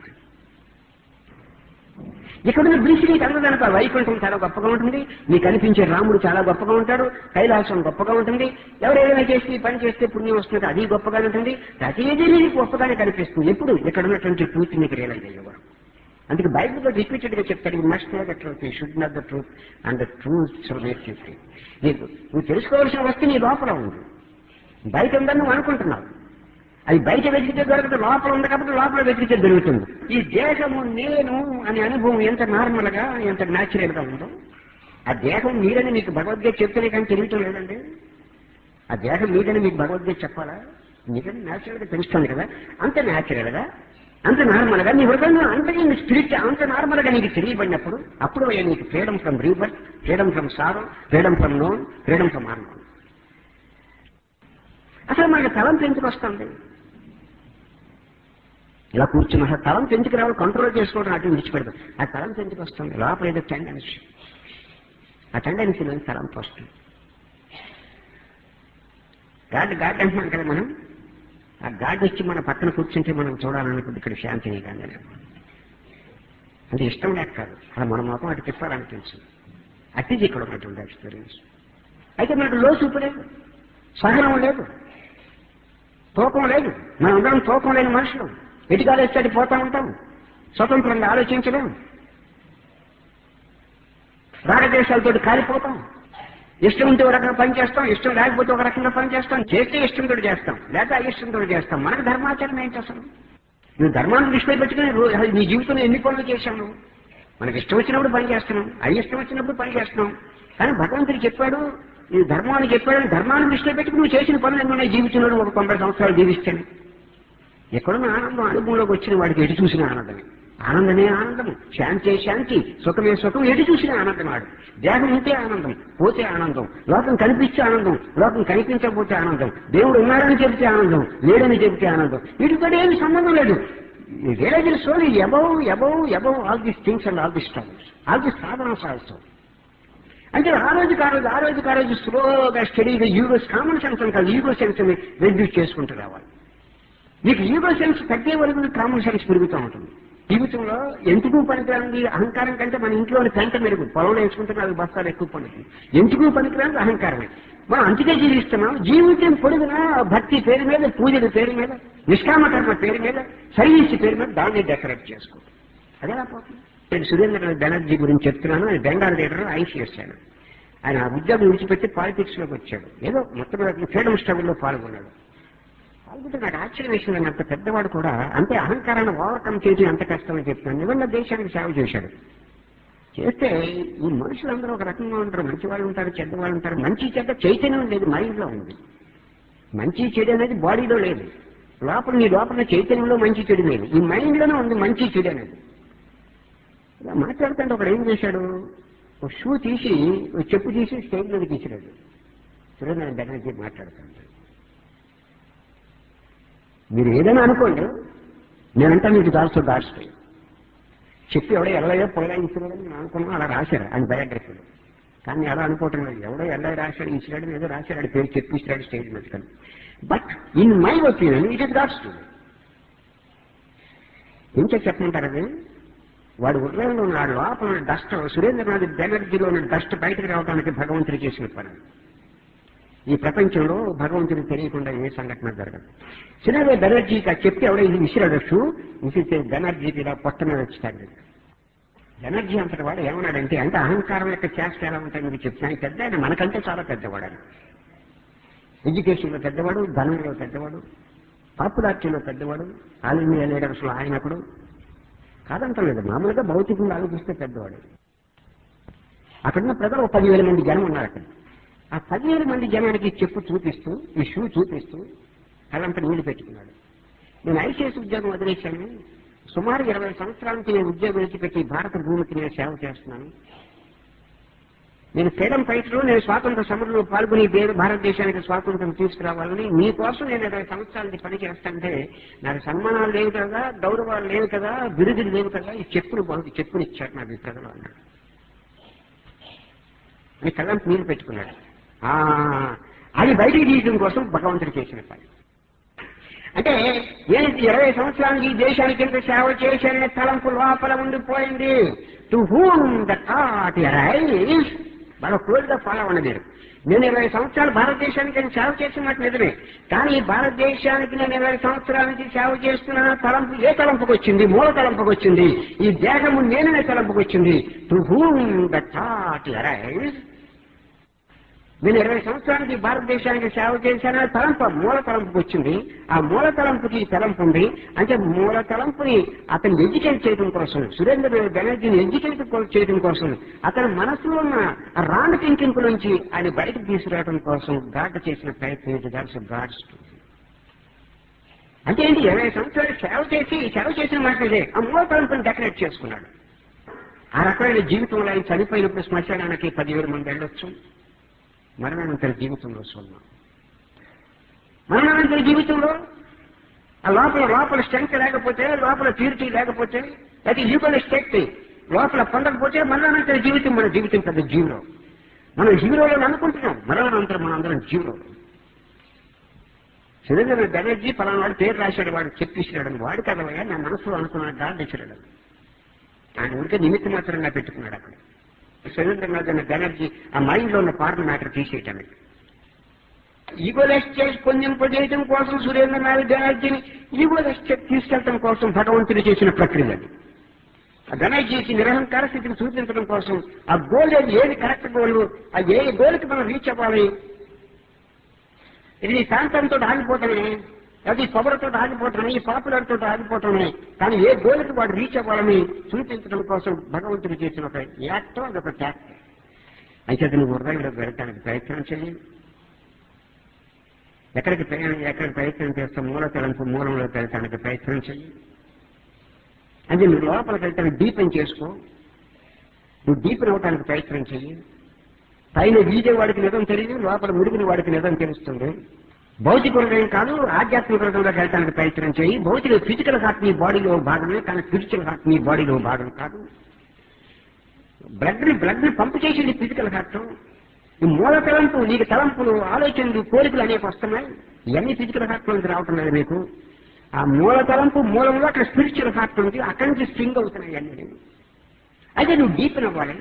ఇక్కడున్న దృష్టి నీకు అందదనుకో వైకుంఠం చాలా గొప్పగా ఉంటుంది నీకు కనిపించే రాముడు చాలా గొప్పగా ఉంటాడు కైలాసం గొప్పగా ఉంటుంది ఎవరు ఏదైనా చేసి ఈ పని చేస్తే పుణ్యం వస్తుంది అది గొప్పగా ఉంటుంది ప్రతిదీ నీకు గొప్పగానే కనిపిస్తుంది ఎప్పుడు ఇక్కడ ఉన్నటువంటి ట్రూత్ నీకు రియలైజ్ అయ్యేవారు అందుకే బైబిల్లో రిపీటెడ్ గా చెప్తాడు you must know the truth you should not the truth and the truth so make you free నీకు నువ్వు తెలుసుకోవాల్సిన వస్తువు నీ లోపల ఉంది బయట ఉందని నువ్వు అనుకుంటున్నావు అది బయట వెతికితే దొరకదు లోపల ఉంది కాబట్టి లోపల వెతికితే దొరుకుతుంది ఈ దేహము నేను అనే అనుభవం ఎంత నార్మల్ గా ఎంత న్యాచురల్ గా ఉందో ఆ దేహం మీరని మీకు భగవద్గీత చెప్తేనే కానీ తెలియటం లేదండి ఆ దేహం మీదని మీకు భగవద్గీత చెప్పాలా మీకని న్యాచురల్ గా తెలుస్తుంది కదా అంత న్యాచురల్ గా అంత నార్మల్ గా నీ హృదయంలో అంత నీ స్పిరిట్ అంత నార్మల్ గా నీకు తెలియబడినప్పుడు అప్పుడు అయ్యా నీకు freedom from rebirth freedom from sorrow freedom from known freedom from unknown అసలు మనకి తలంపు ఎందుకు వస్తుంది ఇలా కూర్చున్న అసలు తలంపు ఎందుకు రావాలి కంట్రోల్ చేసుకోవడం అటు విడిచిపెడతాం ఆ తలంపు ఎందుకు వస్తుంది లోపల ఏదో టెండెన్సీ ఆ టెండెన్సీలో తలంపు వస్తుంది గాడ్ గాడ్ అంటున్నాం కదా మనం ఆ గాడ్ వచ్చి మన పక్కన కూర్చుంటే మనం చూడాలనుకుంటే ఇక్కడ శాంతిని కానీ అంటే ఇష్టం లేక కాదు అలా మన మొత్తం అటు తిప్పాలనిపించింది అట్టిది ఇక్కడ ఉన్నటువంటి ఎక్స్పీరియన్స్ అయితే మనకు లో చూపు లేదు సహనం లేదు తూకం లేదు మనం అందరం తూకం లేని మనుషులు ఎటు కాలేస్తే అటు పోతా ఉంటాం స్వతంత్రంగా ఆలోచించలేం రాగదేశాలతో కాలిపోతాం ఇష్టం ఉంటే ఒక రకంగా పని చేస్తాం ఇష్టం లేకపోతే ఒక రకంగా పని చేస్తాం చేస్తే ఇష్టంతో చేస్తాం లేక అయిష్టంతో చేస్తాం మనకు ధర్మాచరణ ఏంటి అసలు నువ్వు ధర్మాన్ని దృష్టిలో పెట్టుకుని రో- నీ జీవితంలో ఎన్ని పనులు చేశావు నువ్వు మనకి ఇష్టం వచ్చినప్పుడు పని చేస్తున్నాం అయిష్టం వచ్చినప్పుడు పని చేస్తున్నాం కానీ భగవంతుడు చెప్పాడు ఈ ధర్మాన్ని చెప్పాడు ధర్మాన్ని దృష్టిలో పెట్టుకుని నువ్వు చేసిన పనులు ఎన్నో ఉన్నాయి జీవితంలో ఒక తొంభై సంవత్సరాలు జీవిస్తాను ఎక్కడున్న ఆనందం అనుభవంలోకి వచ్చిన వాడికి ఎటు చూసిన ఆనందమే ఆనందమే ఆనందం శాంతి శాంతి సుఖమే సుఖం ఎటు చూసిన ఆనందం వాడు దేహం ఉంటే ఆనందం పోతే ఆనందం లోకం కనిపిస్తే ఆనందం లోకం కనిపించకపోతే ఆనందం దేవుడు ఉన్నాడని చెబితే ఆనందం లేడని చెబితే ఆనందం వీటితో ఏమి సంబంధం లేదు realiser soul above above above all these things and all this troubles all this sadhanas also అంటే ఆ రోజుకి ఆ రోజు ఆ రోజుకి ఆ రోజు స్లోగా స్టడీగా యూగోస్ కామన్ సెన్స్ అని కాదు యూగో సెన్స్ ని రెడ్యూస్ చేసుకుంటూ రావాలి నీకు ఈగో సెన్స్ తగ్గే వరకు కామన్ సెన్స్ పెరుగుతూ ఉంటుంది జీవితంలో ఎందుకు పనికిరానిది అహంకారం కంటే మన ఇంట్లోని కంట మెరుగు పొలంలో వేసుకుంటే నాలుగు బస్తాలు ఎక్కువ పడుతుంది ఎందుకు పనికిరానిది అహంకారమే మనం అంతకే జీవిస్తున్నాం జీవితం పొడుగునా భక్తి పేరు మీద పూజల పేరు మీద నిష్కామ కర్మ పేరు మీద సర్వీస్ పేరు మీద దాన్ని డెకరేట్ చేసుకో అదే పోతుంది నేను సురేంద్ర బెనర్జీ గురించి చెప్తున్నాను ఆయన బెంగాల్ లీడర్ ఐసీఎస్ ఆయన ఆయన ఆ ఉద్యోగం విడిచిపెట్టి పాలిటిక్స్ లోకి వచ్చాడు ఏదో మొత్తం ఫ్రీడమ్ స్ట్రగుల్లో పాల్గొన్నాడు పాల్గొంటే నాకు ఆశ్చర్యం వేసింది అంత పెద్దవాడు కూడా అంటే అహంకారాన్ని ఓవర్కమ్ చేయడం ఎంత కష్టమని చెప్తున్నాను నిజంగా దేశానికి సేవ చేశాడు చేస్తే ఈ మనుషులందరూ ఒక రకంగా ఉంటారు మంచి వాళ్ళు ఉంటారు చెడ్డ వాళ్ళు ఉంటారు మంచి చెడ్డ చైతన్యం లేదు మైండ్లో ఉంది మంచి చెడు అనేది బాడీలో లేదు లోపల నీ లోపల చైతన్యంలో మంచి చెడు లేదు ఈ మైండ్లోనే ఉంది మంచి చెడు అనేది ఇలా మాట్లాడుతుంటే ఒకడు ఏం చేశాడు ఒక షూ తీసి ఒక చెప్పు తీసి స్టేజ్ మీద తీసిరాడు సురేంద్ర బెనర్జీ మాట్లాడుతాడు మీరు ఏదైనా అనుకోండి నేనంటే మీకు దాల్సో దాచిపోయి చెప్పి ఎవడో ఎల్లయ్యో పొలగా ఇచ్చినాడని నేను అనుకున్నాను అలా రాశారు ఆయన బయోగ్రఫీలో కానీ అలా అనుకోవటం లేదు ఎవడో ఎల్లయ్య రాశాడు ఇచ్చినాడు ఏదో రాశాడు ఆడి పేరు చెప్పి ఇచ్చినాడు స్టేజ్ మీద కానీ but in my opinion it is God's ఏం చేసి చెప్పమంటారు అది వాడు హృదయంలో ఉన్న ఆ లోపల ఉన్న డస్ట్ సురేంద్రనాథ్ బెనర్జీలో ఉన్న డస్ట్ బయటకు రావడానికి భగవంతుడు చేసిన పని ఈ ప్రపంచంలో భగవంతుడికి తెలియకుండా ఏ సంఘటన జరగదు సినిమా బెనర్జీకి ఆ చెప్తే ఎవడో ఇది విసిరాడచ్చు విసిరితే బెనర్జీకి ఇలా పొట్ట మీద వచ్చి బెనర్జీ అంతటి వాడు ఏమన్నాడంటే అంటే అహంకారం యొక్క చేష్ట ఎలా ఉంటాయి మీకు చెప్తాను పెద్ద ఆయన మనకంటే చాలా పెద్దవాడు ఆయన ఎడ్యుకేషన్లో పెద్దవాడు ధనంలో పెద్దవాడు పాపులారిటీలో పెద్దవాడు ఆల్ ఇండియా లీడర్స్లో ఆయనప్పుడు కాదంటలేదు మామూలుగా భౌతికంగా ఆలోచిస్తే పెద్దవాడు అక్కడున్న ప్రజలు ఒక పదివేల మంది జనం ఉన్నారు అక్కడ ఆ పదివేల మంది జనానికి చెప్పు చూపిస్తూ ఈ షూ చూపిస్తూ కళ్ళంత నీళ్లు పెట్టుకున్నాడు నేను ఐసీఎస్ ఉద్యోగం వదిలేశాను సుమారు ఇరవై సంవత్సరాల నుంచి నేను ఉద్యోగం విడిచిపెట్టి భారత భూమికి నేను సేవ చేస్తున్నాను నేను ఫ్రీడమ్ ఫైటర్ నేను స్వాతంత్ర సమరంలో పాల్గొని దేవ- భారతదేశానికి స్వాతంత్రం తీసుకురావాలని మీకోసం నేను ఇరవై సంవత్సరాల నుంచి పని చేస్తుంటే నాకు సన్మానాలు లేవు కదా గౌరవాలు లేవు కదా బిరుదులు లేవు కదా ఈ చెప్పులు బాగు చెప్పుని ఇచ్చారు నాకు ఈ ప్రజలు అన్నాడు అని కళ్ళంత నీళ్ళు పెట్టుకున్నాడు ఆ, అది బయటికి తీయడం కోసం భగవంతుడు చేసిన పని అంటే నేను ఇరవై సంవత్సరానికి ఈ దేశానికి ఎంత సేవ చేశాననే తలంపు లోపల ఉండిపోయింది to whom the thought rise బాగా క్లోజ్ గా ఫాలో అవ్వండి మీరు నేను ఇరవై సంవత్సరాలు భారతదేశానికి నేను సేవ చేసినట్టు నిజమే కానీ ఈ భారతదేశానికి నేను ఇరవై సంవత్సరాల నుంచి సేవ చేస్తున్న తలంపు ఏ తలంపుకు వచ్చింది మూల తలంపుకు వచ్చింది ఈ దేహము నేననే తలంపుకు వచ్చింది to whom the thought rise నేను ఇరవై సంవత్సరానికి భారతదేశానికి సేవ చేశాను తలంపు మూల తలంపుకి వచ్చింది ఆ మూల తలంపుకి తలంపు ఉంది అంటే మూల తలంపుని అతను ఎడ్యుకేట్ చేయడం కోసం సురేంద్ర బెనర్జీని ఎడ్యుకేట్ చేయడం కోసం అతని మనసులో ఉన్న ఆ రాంగ్ థింకింగ్ నుంచి ఆయన బయటకు తీసుకురావడం కోసం గాడ్ చేసిన ప్రయత్నం ఇది దాట్స్ గాడ్స్ అంటే ఏంటి ఇరవై సంవత్సరాలు సేవ చేసి సేవ చేసిన మాట ఇదే ఆ మూల తలంపుని డెకరేట్ చేసుకున్నాడు ఆ రకమైన జీవితంలో ఆయన చనిపోయినప్పుడు శ్మశానానికి పదివేల మంది వెళ్ళొచ్చు మరణానంతర జీవితంలో సున్నా మరణానంతర జీవితంలో ఆ లోపల లోపల స్ట్రెంగ్త్ లేకపోతే లోపల ప్యూరిటీ లేకపోతే అది ఈగోల శక్తి లోపల పొందకపోతే మరణానంతర జీవితం మన జీవితం పెద్ద జీవిలో మనం జీవిలో అనుకుంటున్నాం మరణానంతరం మన అందరం జీవిలో సురేంద్ర బెనర్జీ పలానా వాడు పేరు రాశాడు వాడు చెప్పేసినాడు వాడు కదవయ్యా నా మనసులో అనుకున్నాడు గాడ్ ఇచ్చినాడు ఆయన ఊరికే నిమిత్త మాత్రంగా పెట్టుకున్నాడు అక్కడ సురేంద్రనాథ్ అనే బెనర్జీ ఆ మైండ్ లో ఉన్న పార్ట్ మ్యాటర్ తీసేయటానికి ఈగోలెస్ చేసి పొందింపజేయడం కోసం సురేంద్రనాథ్ బెనర్జీని ఈగోలెస్ తీసుకెళ్ళడం కోసం భగవంతుడు చేసిన ప్రక్రియ అది ఆ గణేష్జీకి నిరహంకార స్థితిని సూచించడం కోసం ఆ గోల్ ఏది ఏది కరెక్ట్ గోల్ ఆ ఏ గోల్కి మనం రీచ్ అవ్వాలి ఇది శాంతంతో ఆగిపోతున్నాయి అది పొగరతో ఆగిపోతున్నాయి పాపులర్ తోటి ఆగిపోతున్నాయి కానీ ఏ గోల్కి వాడు రీచ్ అవ్వాలని సూచించడం కోసం భగవంతుడు చేసిన ఒక యాక్ట్ అదొక ట్యాక్ట్ అయితే నువ్వు హృదయంలోకి వెళ్ళటానికి ప్రయత్నం చేయి ఎక్కడికి ప్రయాణం ఎక్కడికి ప్రయత్నం చేస్తే మూల తలంపు మూలంలోకి వెళ్ళటానికి ప్రయత్నం చెయ్యి అంటే నువ్వు లోపలికి వెళ్తానికి డీపెన్ చేసుకో నువ్వు డీపెన్ అవటానికి ప్రయత్నం చెయ్యి పైన వీడే వాడికి నిజం తెలియదు లోపల ముడిగిన వాడికి నిజం తెలుస్తుంది భౌతిక హృదయం కాదు ఆధ్యాత్మిక హృదయంలోకి వెళ్ళడానికి ప్రయత్నం చేయి భౌతిక ఫిజికల్ హార్ట్ నీ బాడీలో భాగమే కానీ స్పిరిచువల్ హార్ట్ నీ బాడీలో భాగం కాదు బ్లడ్ ని బ్లడ్ ని పంపు చేసింది ఫిజికల్ హార్ట్ ఈ మూల తలంపు నీకు తలంపులు ఆలోచనలు కోరికలు అనేవి వస్తున్నాయి ఇవన్నీ ఫిజికల్ హార్ట్ నుంచి రావటం లేదు మీకు ఆ మూల తలంపు మూలంలో అక్కడ స్పిరిచువల్ హార్ట్ ఉంది అక్కడి నుంచి స్ప్రింగ్ అవుతున్నాయి అన్నీ అయితే నువ్వు డీపెన్ అవ్వాలి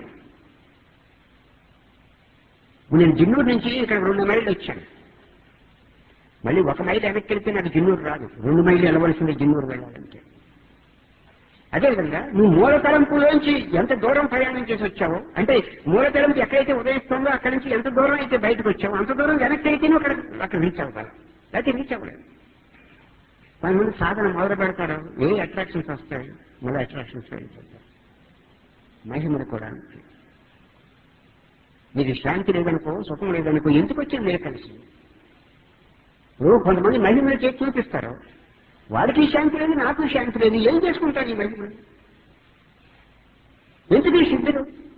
నేను జిన్నూరు నుంచి ఇక్కడ రెండు మైళ్ళు వచ్చాను మళ్ళీ ఒక మైలు వెనక్కి వెళ్తే నాకు జిన్నూరు రాదు రెండు మైళ్ళు వెళ్ళవలసింది జిన్నూరు వెళ్ళాలంటే అదేవిధంగా నువ్వు మూల తలంపులోంచి ఎంత దూరం ప్రయాణం చేసి వచ్చావో అంటే మూల తలంపు ఎక్కడైతే ఉదయిస్తుందో అక్కడి నుంచి ఎంత దూరం అయితే బయటకు వచ్చావో అంత దూరం వెనక్కి అయితే నువ్వు అక్కడ అక్కడ రీచ్ అవ్వాలి లేకపోతే రీచ్ అవ్వలేదు కొంతమంది సాధన మొదలు పెడతారు ఏ అట్రాక్షన్స్ వస్తాయి మళ్ళీ అట్రాక్షన్స్ వెళ్ళిపోతాయి మహిమలు కూడా అంతే. నీకు శాంతి లేదనుకో సుఖం లేదనుకో ఎందుకు వచ్చింది మీరు కలిసి ఇప్పుడు కొంతమంది మహిమలు చేసి చూపిస్తారు వాడికి శాంతి లేదు నాకు శాంతి లేదు ఏం చేసుకుంటారు ఈ మహిమలు ఎందుకు ఈ సిద్ధులు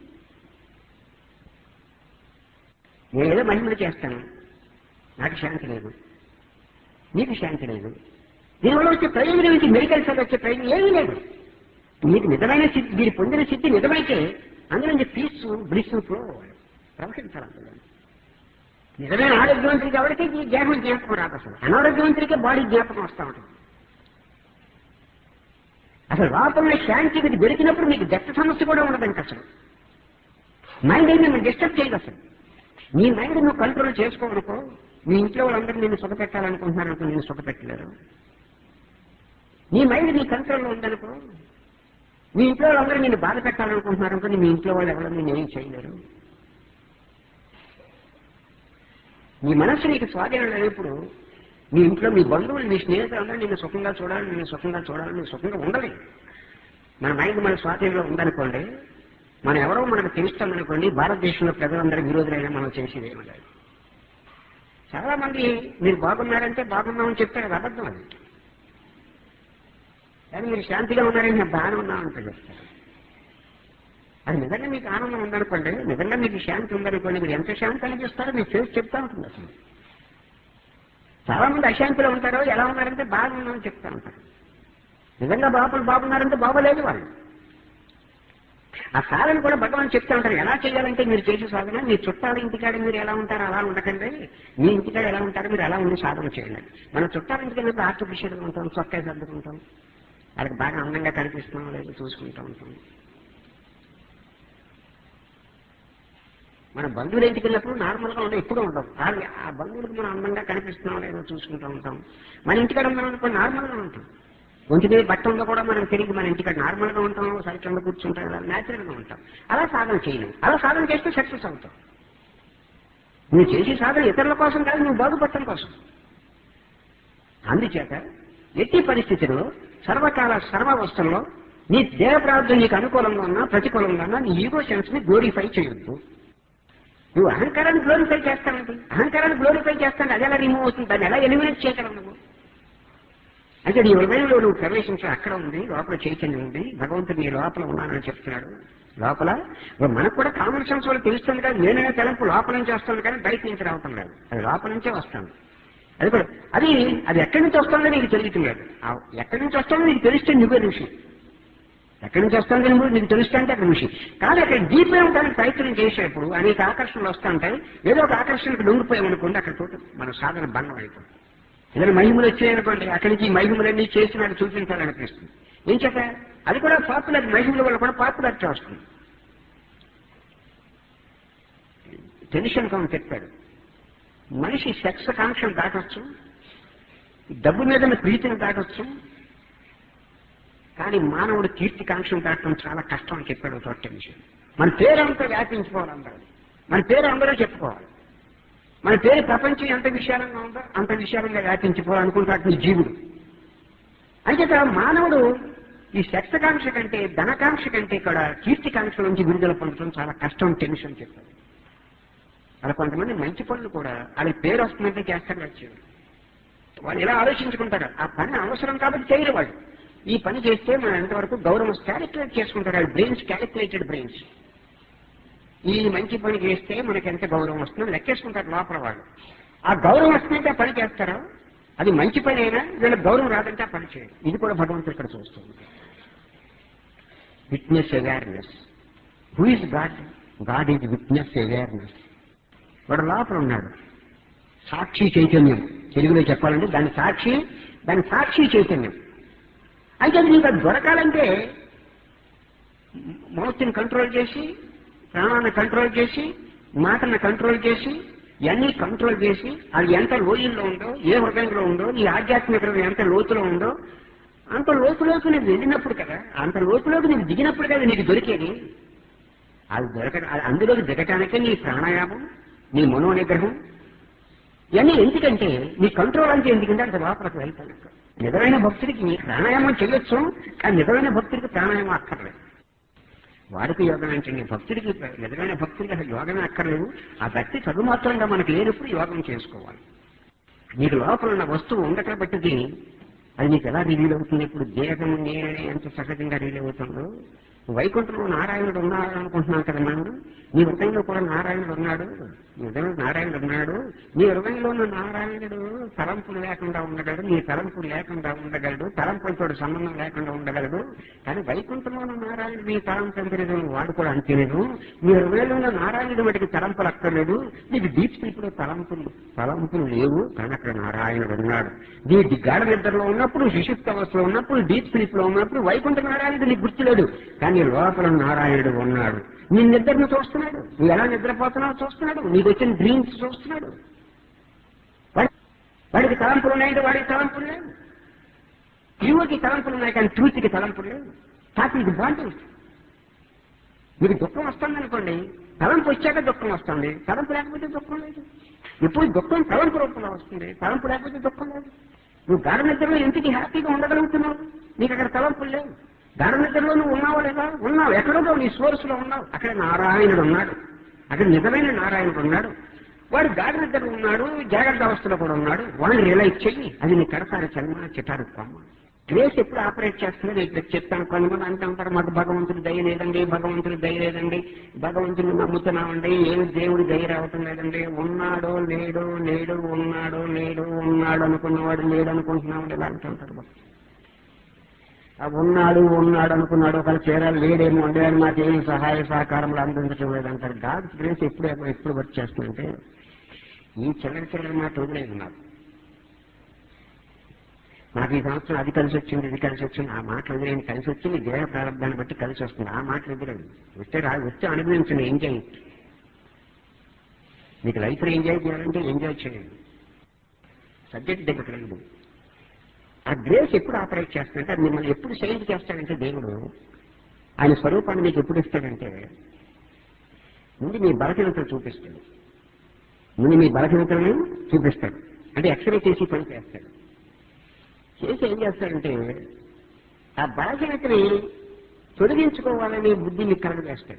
నేను ఏదో మహిమలు చేస్తాను నాకు శాంతి లేదు నీకు శాంతి లేదు దీనివల్ల వచ్చే ప్రయోజనం ఏంటి మెడికల్ సైడ్ వచ్చే ప్రయోజనం ఏమీ లేదు నీకు నిజమైన సిద్ధి మీరు పొందిన సిద్ధి నిజమైతే అందులో నుంచి పీస్ బ్లిస్ ఫ్లో ప్రవహించాలి అందులో నిజమైన ఆరోగ్యవంతుడికి ఎవరికి ఈ దేహం జ్ఞాపకం రాదు అసలు అనారోగ్యవంతుడికే బాడీ జ్ఞాపకం వస్తూ ఉంటుంది అసలు లోపల శాంతికి దొరికినప్పుడు మీకు దత్త సమస్య కూడా ఉండదు ఇంక అసలు మైండ్ అయితే మిమ్మల్ని డిస్టర్బ్ చేయదు అసలు నీ మైండ్ నువ్వు కంట్రోల్ చేసుకోవనుకో మీ ఇంట్లో వాళ్ళందరూ నిన్ను సుఖపెట్టాలనుకుంటున్నారనుకో నేను సుఖపెట్టలేరు నీ మైండ్ నీ కంట్రోల్లో ఉందనుకో మీ ఇంట్లో వాళ్ళందరూ నిన్ను బాధ పెట్టాలనుకుంటున్నారనుకో మీ ఇంట్లో వాళ్ళు ఎవరు నేను ఏం చేయలేరు నీ మనస్సు నీకు స్వాధీనం లేనప్పుడు మీ ఇంట్లో మీ బంధువులు మీ స్నేహితులందరూ నిన్ను సుఖంగా చూడాలి నిన్ను సుఖంగా చూడాలి నువ్వు సుఖంగా ఉండలేదు మన మైండ్ మన స్వాధీనంలో ఉందనుకోండి మనం ఎవరో మనకు తెలుస్తామనుకోండి భారతదేశంలో ప్రజలందరూ విరోధులైనా మనం చేసేది ఏమీ లేదు చాలా మంది మీరు బాగున్నారంటే బాగున్నామని చెప్తే అది అబద్ధం అది కానీ మీరు శాంతిగా ఉన్నారని నేను బాగానే ఉన్నామంటే చెప్తారు అది నిజంగా మీకు ఆనందం ఉందనుకోండి నిజంగా మీకు శాంతి ఉందనుకోండి మీరు ఎంత శాంతి అనిపిస్తారో మీకు చేసి చెప్తా ఉంటుంది అసలు చాలా మంది అశాంతిలో ఉంటారో ఎలా ఉన్నారంటే బాగున్నామని చెప్తా ఉంటారు నిజంగా బాబులు బాగున్నారంటే బాగోలేదు వాళ్ళు ఆ సాధన కూడా భగవాన్ చెప్తా ఉంటారు ఎలా చేయాలంటే మీరు చేసే సాధన మీ చుట్టాల ఇంటికాడ మీరు ఎలా ఉంటారో అలా ఉండకండి మీ ఇంటికాడ ఎలా ఉంటారో మీరు అలా ఉండి సాధన చేయండి మన చుట్టాల ఇంటికి ఆర్టిఫిషియల్గా ఉంటాం చొక్కా సర్దుకుంటాం వాళ్ళకి బాగా అందంగా కనిపిస్తున్నాం లేదు చూసుకుంటూ ఉంటాం మన బంధువుల ఇంటికి వెళ్ళినప్పుడు నార్మల్గా ఉండే ఎప్పుడూ ఉండవు వాళ్ళు ఆ బంధువులకు మనం అందంగా కనిపిస్తున్నాం లేదో చూసుకుంటూ ఉంటాం మన ఇంటికాడ మనం అనుకో నార్మల్గా ఉంటాం ఒంటి మీద బట్టంలో కూడా మనం తిరిగి మన ఇంటికాడ నార్మల్గా ఉంటాం సైకిల్లో కూర్చుంటాం ఇలా న్యాచురల్గా ఉంటాం అలా సాధన చేయలేం అలా సాధన చేస్తే సక్సెస్ అవుతాం నువ్వు చేసే సాధన ఇతరుల కోసం కాదు నువ్వు బాగుపడటం కోసం అందుచేత ఎట్టి పరిస్థితిలో సర్వకాల సర్వావస్థల్లో నీ దేహ ప్రార్థన నీకు అనుకూలంగా ఉన్నా ప్రతికూలంగా ఉన్నా నీ ఈగో సెన్స్ ని గ్లోరిఫై చేయొద్దు నువ్వు అహంకారాన్ని గ్లోరిఫై చేస్తానండి అహంకారాన్ని గ్లోరిఫై చేస్తాను అది ఎలా రిమూవ్ అవుతుంది దాన్ని ఎలా ఎలిమినేట్ చేయగలవు నువ్వు అంటే నీ హృదయంలో నువ్వు ప్రవేశించడం అక్కడ ఉంది లోపల చైతన్యం ఉంది భగవంతుడు నీ లోపల ఉన్నానని చెప్తున్నాడు లోపల ఇప్పుడు మనకు కూడా కామన్ సెన్స్ వల్ల తెలుస్తుంది కదా నేనే తలంపు లోపల నుంచి వస్తుంది కానీ బయట నుంచి రావటం లేదు అది లోపల నుంచే వస్తుంది అది కూడా అది అది ఎక్కడి నుంచి వస్తుందో నీకు తెలియట్లేదు ఆ ఎక్కడి నుంచి వస్తుందో నీకు తెలిస్తే నువ్వే విషయం ఎక్కడి నుంచి వస్తుందో నువ్వు నీకు తెలుస్తా అంటే అక్కడ విషయం కానీ అక్కడ డీప్ ఉండడానికి ప్రయత్నం చేసేప్పుడు అనేక ఆకర్షణలు వస్తుంటాయి ఏదో ఒక ఆకర్షణకు లొంగిపోయామనుకోండి అక్కడ చోటు మన సాధన భంగం అయిపోతుంది ఏదైనా మహిమలు వచ్చాయనుకోండి అక్కడి నుంచి ఈ మహిమలన్నీ చేసినట్టు చూపించాలనిపిస్తుంది ఏం చెప్ప అది కూడా పాపులర్ మహిమల వల్ల కూడా పాపులారిటీ వస్తుంది టెన్షన్ కౌన్ చెప్పాడు మనిషి సెక్స్ కాంక్షను దాటొచ్చు డబ్బు మీద ప్రీతిని దాటొచ్చు కానీ మానవుడు కీర్తి కాంక్షను దాటడం చాలా కష్టం అని చెప్పాడు ఒక టెన్షన్ మన పేరంతా వ్యాపించుకోవాలి అందరూ మన పేరు అందరూ చెప్పుకోవాలి మన పేరు ప్రపంచం ఎంత విశాలంగా ఉందో అంత విశాలంగా వ్యాపించిపోవాలనుకుంటాడు నీ జీవుడు అంచేత మానవుడు ఈ శక్తకాంక్ష కంటే ధనకాంక్ష కంటే కూడా కీర్తికాంక్ష నుంచి విడుదల పొందడం చాలా కష్టం టెన్షన్ చెప్పారు అలా కొంతమంది మంచి పనులు కూడా వాళ్ళకి పేరు వస్తుందంటే చేస్తారు వచ్చేది వాళ్ళు ఇలా ఆలోచించుకుంటారు ఆ పని అవసరం కాబట్టి చేయరు వాళ్ళు ఈ పని చేస్తే మనం ఎంతవరకు గౌరవం క్యాలిక్యులేట్ చేసుకుంటారు వాళ్ళ బ్రెయిన్స్ క్యాలిక్యులేటెడ్ బ్రెయిన్స్ ఈ మంచి పని చేస్తే మనకి ఎంత గౌరవం వస్తుందో లెక్కేసుకుంటారు లోపల వాళ్ళు ఆ గౌరవం వస్తుందంటే ఆ పని చేస్తారా అది మంచి పని అయినా వీళ్ళకి గౌరవం రాదంటే ఆ పని చేయరు ఇది కూడా భగవంతుడు ఇక్కడ చూస్తుంది witness awareness who is God God is witness awareness వాడు లోపల ఉన్నాడు సాక్షి చైతన్యం తెలుగులో చెప్పాలంటే దాని సాక్షి దాని సాక్షి చైతన్యం అయితే అది నీకు అది దొరకాలంటే మౌత్ని కంట్రోల్ చేసి ప్రాణాన్ని కంట్రోల్ చేసి మాటను కంట్రోల్ చేసి ఇవన్నీ కంట్రోల్ చేసి అది ఎంత లోయల్లో ఉందో ఏ హృదయంలో ఉందో నీ ఆధ్యాత్మిక ఎంత లోతులో ఉందో అంత లోతులోకి నువ్వు వెళ్ళినప్పుడు కదా అంత లోతులోకి నీకు దిగినప్పుడు కదా నీకు దొరికేది అది దొరక అందులోకి దిగటానికే నీ ప్రాణాయామం నీ మనో నిగ్రహం ఇవన్నీ ఎందుకంటే నీ కంట్రోల్ అంటే ఎందుకంటే అంత లోపలికి వెళ్తాను నిజమైన భక్తుడికి నీ ప్రాణాయామం చేయొచ్చు కానీ నిజమైన భక్తుడికి ప్రాణాయామం అక్కర్లేదు వాడికి యోగం ఏంటండి భక్తుడికి నిజమైన భక్తుడికి అసలు యోగమే అక్కర్లేదు ఆ భక్తి చదువు మాత్రంగా మనకి లేనప్పుడు యోగం చేసుకోవాలి నీకు లోపల ఉన్న వస్తువు ఉండటం బట్టిది అది నీకు ఎలా రిలీవ్ అవుతుంది ఇప్పుడు దేహం నేనే ఎంత సహజంగా రిలీవ్ అవుతుందో వైకుంఠంలో నారాయణుడు ఉన్నాడు అనుకుంటున్నాను కదా మనం నీ హృదయంలో కూడా నారాయణుడు ఉన్నాడు నీ హృదయంలో నారాయణుడు ఉన్నాడు నీ హృదయంలో ఉన్న నారాయణుడు తలంపులు లేకుండా ఉండగలడు నీ తలంపులు లేకుండా ఉండగలడు తలంపులతో సంబంధం లేకుండా ఉండగలడు కానీ వైకుంఠంలో ఉన్న నారాయణుడు నీ తలంపు ఎంత లేదు వాడు కూడా అంతేలేదు నీ హృదయంలో ఉన్న నారాయణుడు వాటికి తలంపులు అక్కర్లేదు నీకు డీప్ స్లీప్ లో తలంపులు తలంపులు లేవు కానీ అక్కడ నారాయణుడు ఉన్నాడు నీ గాఢ నిద్రలో ఉన్నప్పుడు శిశుత్వ అవస్థలో ఉన్నప్పుడు డీప్ స్లీప్ లో ఉన్నప్పుడు వైకుంఠ నారాయణుడు నీకు గుర్తులేడు కానీ లోపల నారాయణుడు ఉన్నాడు నీ నిద్రను చూస్తున్నాడు నువ్వు ఎలా నిద్రపోతున్నావు చూస్తున్నాడు నీకు వచ్చిన డ్రీమ్స్ చూస్తున్నాడు వాడి- వాడికి తలంపులు ఉన్నాయంటే వాడికి తలంపులు లేవు ఈవోకి తలంపులు ఉన్నాయి కానీ ట్రూత్కి తలంపులు లేవు తాకి బాండింగ్ మీకు దుఃఖం వస్తుంది అనుకోండి తలంపు వచ్చాక దుఃఖం వస్తుంది తలంపు లేకపోతే దుఃఖం లేదు ఇప్పుడు దుఃఖం తలంపు రూపంలో వస్తుంది తలంపు లేకపోతే దుఃఖం లేదు నువ్వు గాఢ నిద్రలో ఇంటికి హ్యాపీగా ఉండగలుగుతున్నావు నీకు అక్కడ తలంపులు లేవు గాఢ నిద్రలో నువ్వు ఉన్నావు లేదా ఉన్నావు ఎక్కడో నీ సోర్స్ లో ఉన్నావు అక్కడ నారాయణుడు ఉన్నాడు అక్కడ నిజమైన నారాయణుడు ఉన్నాడు వాడు గాఢ నిద్రలో ఉన్నాడు జాగ్రత్త అవస్థలో కూడా ఉన్నాడు వాడిని రియలైజ్ చెయ్యి అది నీ కడతారు చల్మ చిటారు కొమ్మ గ్రేస్ ఎప్పుడు ఆపరేట్ చేస్తుందో నేను ఇప్పుడు చెప్తాను కొంతమంది అంటూ ఉంటారు మాకు భగవంతుడి దయ లేదండి భగవంతుడి దయ లేదండి భగవంతుని నమ్ముతున్నామండి ఏమి దేవుడి దయ రావటం లేదండి ఉన్నాడో లేడో లేడు ఉన్నాడో లేడు ఉన్నాడు అనుకున్నవాడు లేడు అనుకుంటున్నామండి ఇలా అంటూ ఉంటారు బాబు. ఆ ఉన్నాడు ఉన్నాడు అనుకున్నాడు ఒకవేళ చేరాలి లేడేమో అండి అని మాకు ఏం సహాయ సహకారములు అందించడం లేదంటారు గాడ్ గ్రేస్ ఎప్పుడు ఎప్పుడు వర్క్ చేస్తుందంటే ఈ చిల్లర చిల్లర మాట వదిలేదు నాకు నాకు ఈ సంవత్సరం అది కలిసి వచ్చింది ఇది కలిసి వచ్చింది ఆ మాటలు వదిలేని కలిసి వచ్చింది దేహ ప్రారంభాన్ని బట్టి కలిసి వస్తుంది ఆ మాటలు వదిలేదు వస్తే రా వస్తే అనుభవించండి ఎంజాయ్ మీకు లైఫ్ ఎంజాయ్ చేయాలంటే ఎంజాయ్ చేయండి సబ్జెక్ట్ దగ్గర లేదు ఆ గ్రేస్ ఎప్పుడు ఆపరేట్ చేస్తాడంటే అది మిమ్మల్ని ఎప్పుడు చేంజ్ చేస్తాడంటే దేవుడు ఆయన స్వరూపాన్ని మీకు ఎప్పుడు ఇస్తాడంటే ముందు మీ బలహీనతలు చూపిస్తాడు ముందు మీ బలహీనతలను చూపిస్తాడు అంటే ఎక్స్రే చేసి పని చేస్తాడు చేసి ఏం చేస్తాడంటే ఆ బలహీనతని తొలగించుకోవాలని బుద్ధి మీకు కలగజేస్తాడు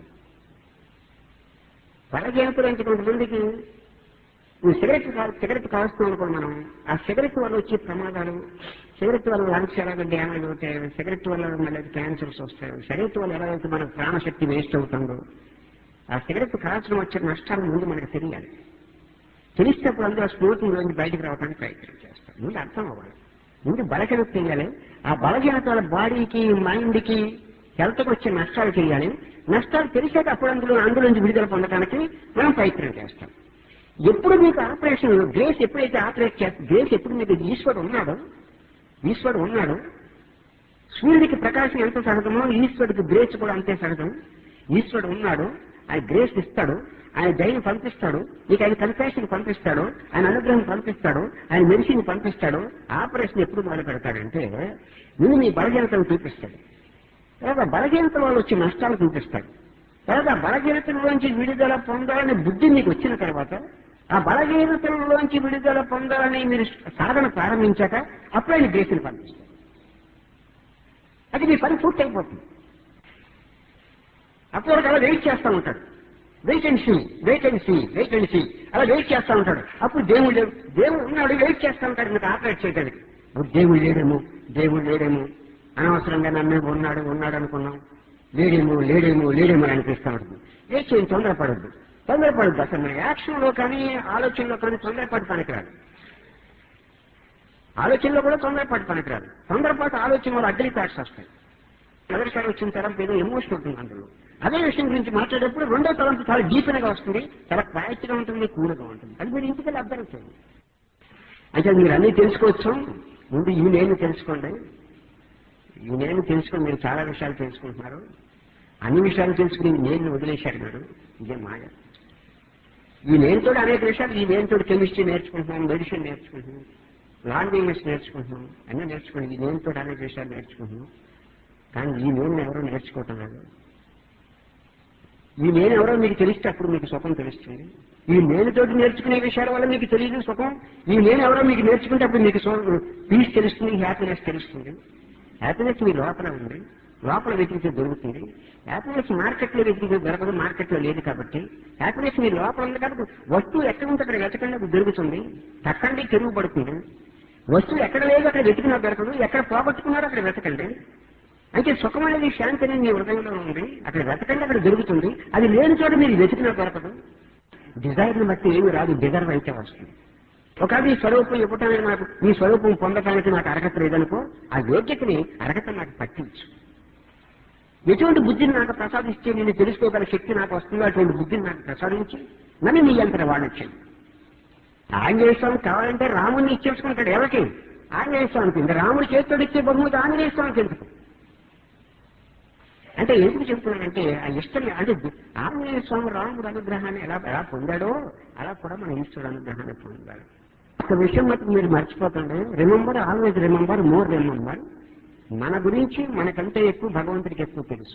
బలహీనతలు అంటే కొంతమందికి నువ్వు సిగరెట్ కా- సిగరెట్ కాలుస్తున్నావు అనుకో మనం ఆ సిగరెట్ వల్ల వచ్చే ప్రమాదాలు సిగరెట్ వల్ల లంగ్స్ ఎలాగ డ్యామేజ్ అవుతాయి సిగరెట్ వల్ల మళ్ళీ క్యాన్సర్స్ వస్తాయి సిగరెట్ వల్ల ఎలాగైతే మన ప్రాణశక్తి వేస్ట్ అవుతుందో ఆ సిగరెట్ కాల్చడం వచ్చే నష్టాలు ముందు మనకు తెలియాలి తెలిసినప్పుడు అందులో స్ఫూర్తి నుంచి బయటకు రావడానికి ప్రయత్నం చేస్తాం ముందు అర్థం అవ్వాలి ముందు బలహీనత చేయాలి ఆ బలహీనత వాళ్ళ బాడీకి మైండ్కి హెల్త్కి వచ్చే నష్టాలు చేయాలి నష్టాలు తెలిసాక అప్పుడు అందులో అందులోంచి విడుదల పొందడానికి మనం ప్రయత్నం చేస్తాం ఎప్పుడు మీకు ఆపరేషన్ గ్రేస్ ఎప్పుడైతే ఆపరేట్ చేస్తే గ్రేస్ ఎప్పుడు మీకు ఈశ్వరుడు ఉన్నాడో ఈశ్వరుడు ఉన్నాడు సూర్యుడికి ప్రకాశం ఎంత సహజమో ఈశ్వరుడికి గ్రేస్ కూడా అంతే సహజం ఈశ్వరుడు ఉన్నాడు ఆయన గ్రేస్ ఇస్తాడు ఆయన దయని పంపిస్తాడు నీకు ఆయన కన్ఫెషన్ పంపిస్తాడు ఆయన అనుగ్రహం పంపిస్తాడు ఆయన మెడిసిన్ పంపిస్తాడు ఆపరేషన్ ఎప్పుడు మొదలు పెడతాడంటే నేను మీ బలహీనతను చూపిస్తాడు తర్వాత బలహీనత వల్ల వచ్చే నష్టాలు చూపిస్తాడు తర్వాత బలహీనతలోంచి విడుదల పొందాలనే బుద్ధి మీకు వచ్చిన తర్వాత ఆ బలహీనతలోంచి విడుదల పొందాలని మీరు సాధన ప్రారంభించాక అప్పుడు ఆయన గ్రేసుని పంపిస్తాడు అది మీ పని పూర్తి అయిపోతుంది అప్పుడు వరకు అలా వెయిట్ చేస్తూ ఉంటాడు wait and see wait and see wait and see అలా వెయిట్ చేస్తూ ఉంటాడు అప్పుడు దేవుడు లేడు దేవుడు ఉన్నాడు వెయిట్ చేస్తూ ఉంటాడు మీకు ఆపరేట్ చేయడానికి ఇప్పుడు దేవుడు లేడేమో దేవుడు లేడేమో అనవసరంగా నన్ను ఉన్నాడు ఉన్నాడు అనుకున్నాం లేడేమో లేడేమో లేడేమో అని అనిపిస్తూ ఉంటుంది వెయిట్ చేయండి తొందరపడద్దు తొందరపడద్దు అసలు మన యాక్షన్లో కానీ ఆలోచనలో కానీ తొందరపడి పనికిరాదు ఆలోచనలో కూడా తొందరపాటు పనికిరాదు తొందరపాటు ఆలోచన వల్ల అగ్ని థాట్స్ వస్తాయి మొదటిసారి వచ్చిన తరంపు ఏదో ఎమోషన్ ఉంటుంది అందులో అదే విషయం గురించి మాట్లాడేటప్పుడు రెండో తలంపు చాలా డీప్గా వస్తుంది చాలా క్వాలిటీగా ఉంటుంది కూల్గా ఉంటుంది అది మీరు ఇంటికి అర్థం చేయండి అంటే మీరు అన్నీ తెలుసుకోవచ్చు ముందు ఈ నేను తెలుసుకోండి ఈ నేను తెలుసుకొని మీరు చాలా విషయాలు తెలుసుకుంటున్నారు అన్ని విషయాలు తెలుసుకుని నేను వదిలేశాడు మీరు ఇదే మాయ ఈ నేనుతో అనేక విషయాలు ఈ నేనుతో కెమిస్ట్రీ నేర్చుకుంటున్నాం మెడిసిన్ నేర్చుకుంటున్నాం లాంగ్వేజెస్ నేర్చుకుంటున్నాం అన్నీ నేర్చుకుని ఈ నేనుతో అనేక విషయాలు నేర్చుకుంటున్నాం కానీ ఈ నేను ఎవరో నేర్చుకోవటం లేదు ఈ నేను ఎవరో మీకు తెలిస్తే అప్పుడు మీకు సుఖం తెలుస్తుంది ఈ నేనుతోటి నేర్చుకునే విషయాల వల్ల మీకు తెలియదు సుఖం ఈ నేను ఎవరో మీకు నేర్చుకుంటే అప్పుడు మీకు పీస్ తెలుస్తుంది హ్యాపీనెస్ తెలుస్తుంది హ్యాపీనెస్ మీ లోపల ఉంది లోపల వెతికితే దొరుకుతుంది హ్యాపీనెస్ మార్కెట్లో వెతికితే దొరకదు మార్కెట్లో లేదు కాబట్టి హ్యాపీనెస్ మీ లోపల ఉంది కాబట్టి వస్తువు ఎక్కడ ఉంటే అక్కడ వెతకండి అది దొరుకుతుంది తక్కండి తెరుగు పడుతుంది వస్తువు ఎక్కడ లేదు అక్కడ వెతికినా దొరకదు ఎక్కడ పోగొట్టుకున్నారో అక్కడ వెతకండి అంటే సుఖం అనేది శాంతి అనేది మీ హృదయంలో ఉంది అక్కడ వెతకండి అక్కడ దొరుకుతుంది అది లేని చోట మీరు వెతికినా దొరకదు డిజైర్ని బట్టి ఏమి రాదు డిజర్వ్ అయితే వస్తుంది ఒకవేళ ఈ స్వరూపం ఇవ్వటానికి నాకు ఈ స్వరూపం పొందటానికి నాకు అర్హత లేదనుకో ఆ యోగ్యతని అర్హత నాకు పట్టించు ఎటువంటి బుద్ధిని నాకు ప్రసాదిస్తే నేను తెలుసుకోగల శక్తి నాకు వస్తుందో అటువంటి బుద్ధిని నాకు ప్రసాదించి నన్ను నీ అంతట వాడొచ్చాను ఆంజనేయ స్వామి కావాలంటే రాముడిని ఇచ్చేసుకుంటాడు ఎవరికి ఆంజనేయ స్వామికి ఇంకా రాముడి చేతితో ఇచ్చే బహుమతి ఆంజనేయ స్వామికి ఎందుకు అంటే ఎందుకు చెప్తున్నానంటే ఆ ఇష్టం అంటే ఆంజనేయ స్వామి రాముడు అనుగ్రహాన్ని ఎలా ఎలా పొందాడో అలా కూడా మన ఈశ్వరుడు అనుగ్రహాన్ని పొందాడు ఒక విషయం మాత్రం మీరు మర్చిపోకండి remember always remember more remember మన గురించి మనకంటే ఎక్కువ భగవంతుడికి ఎక్కువ తెలుసు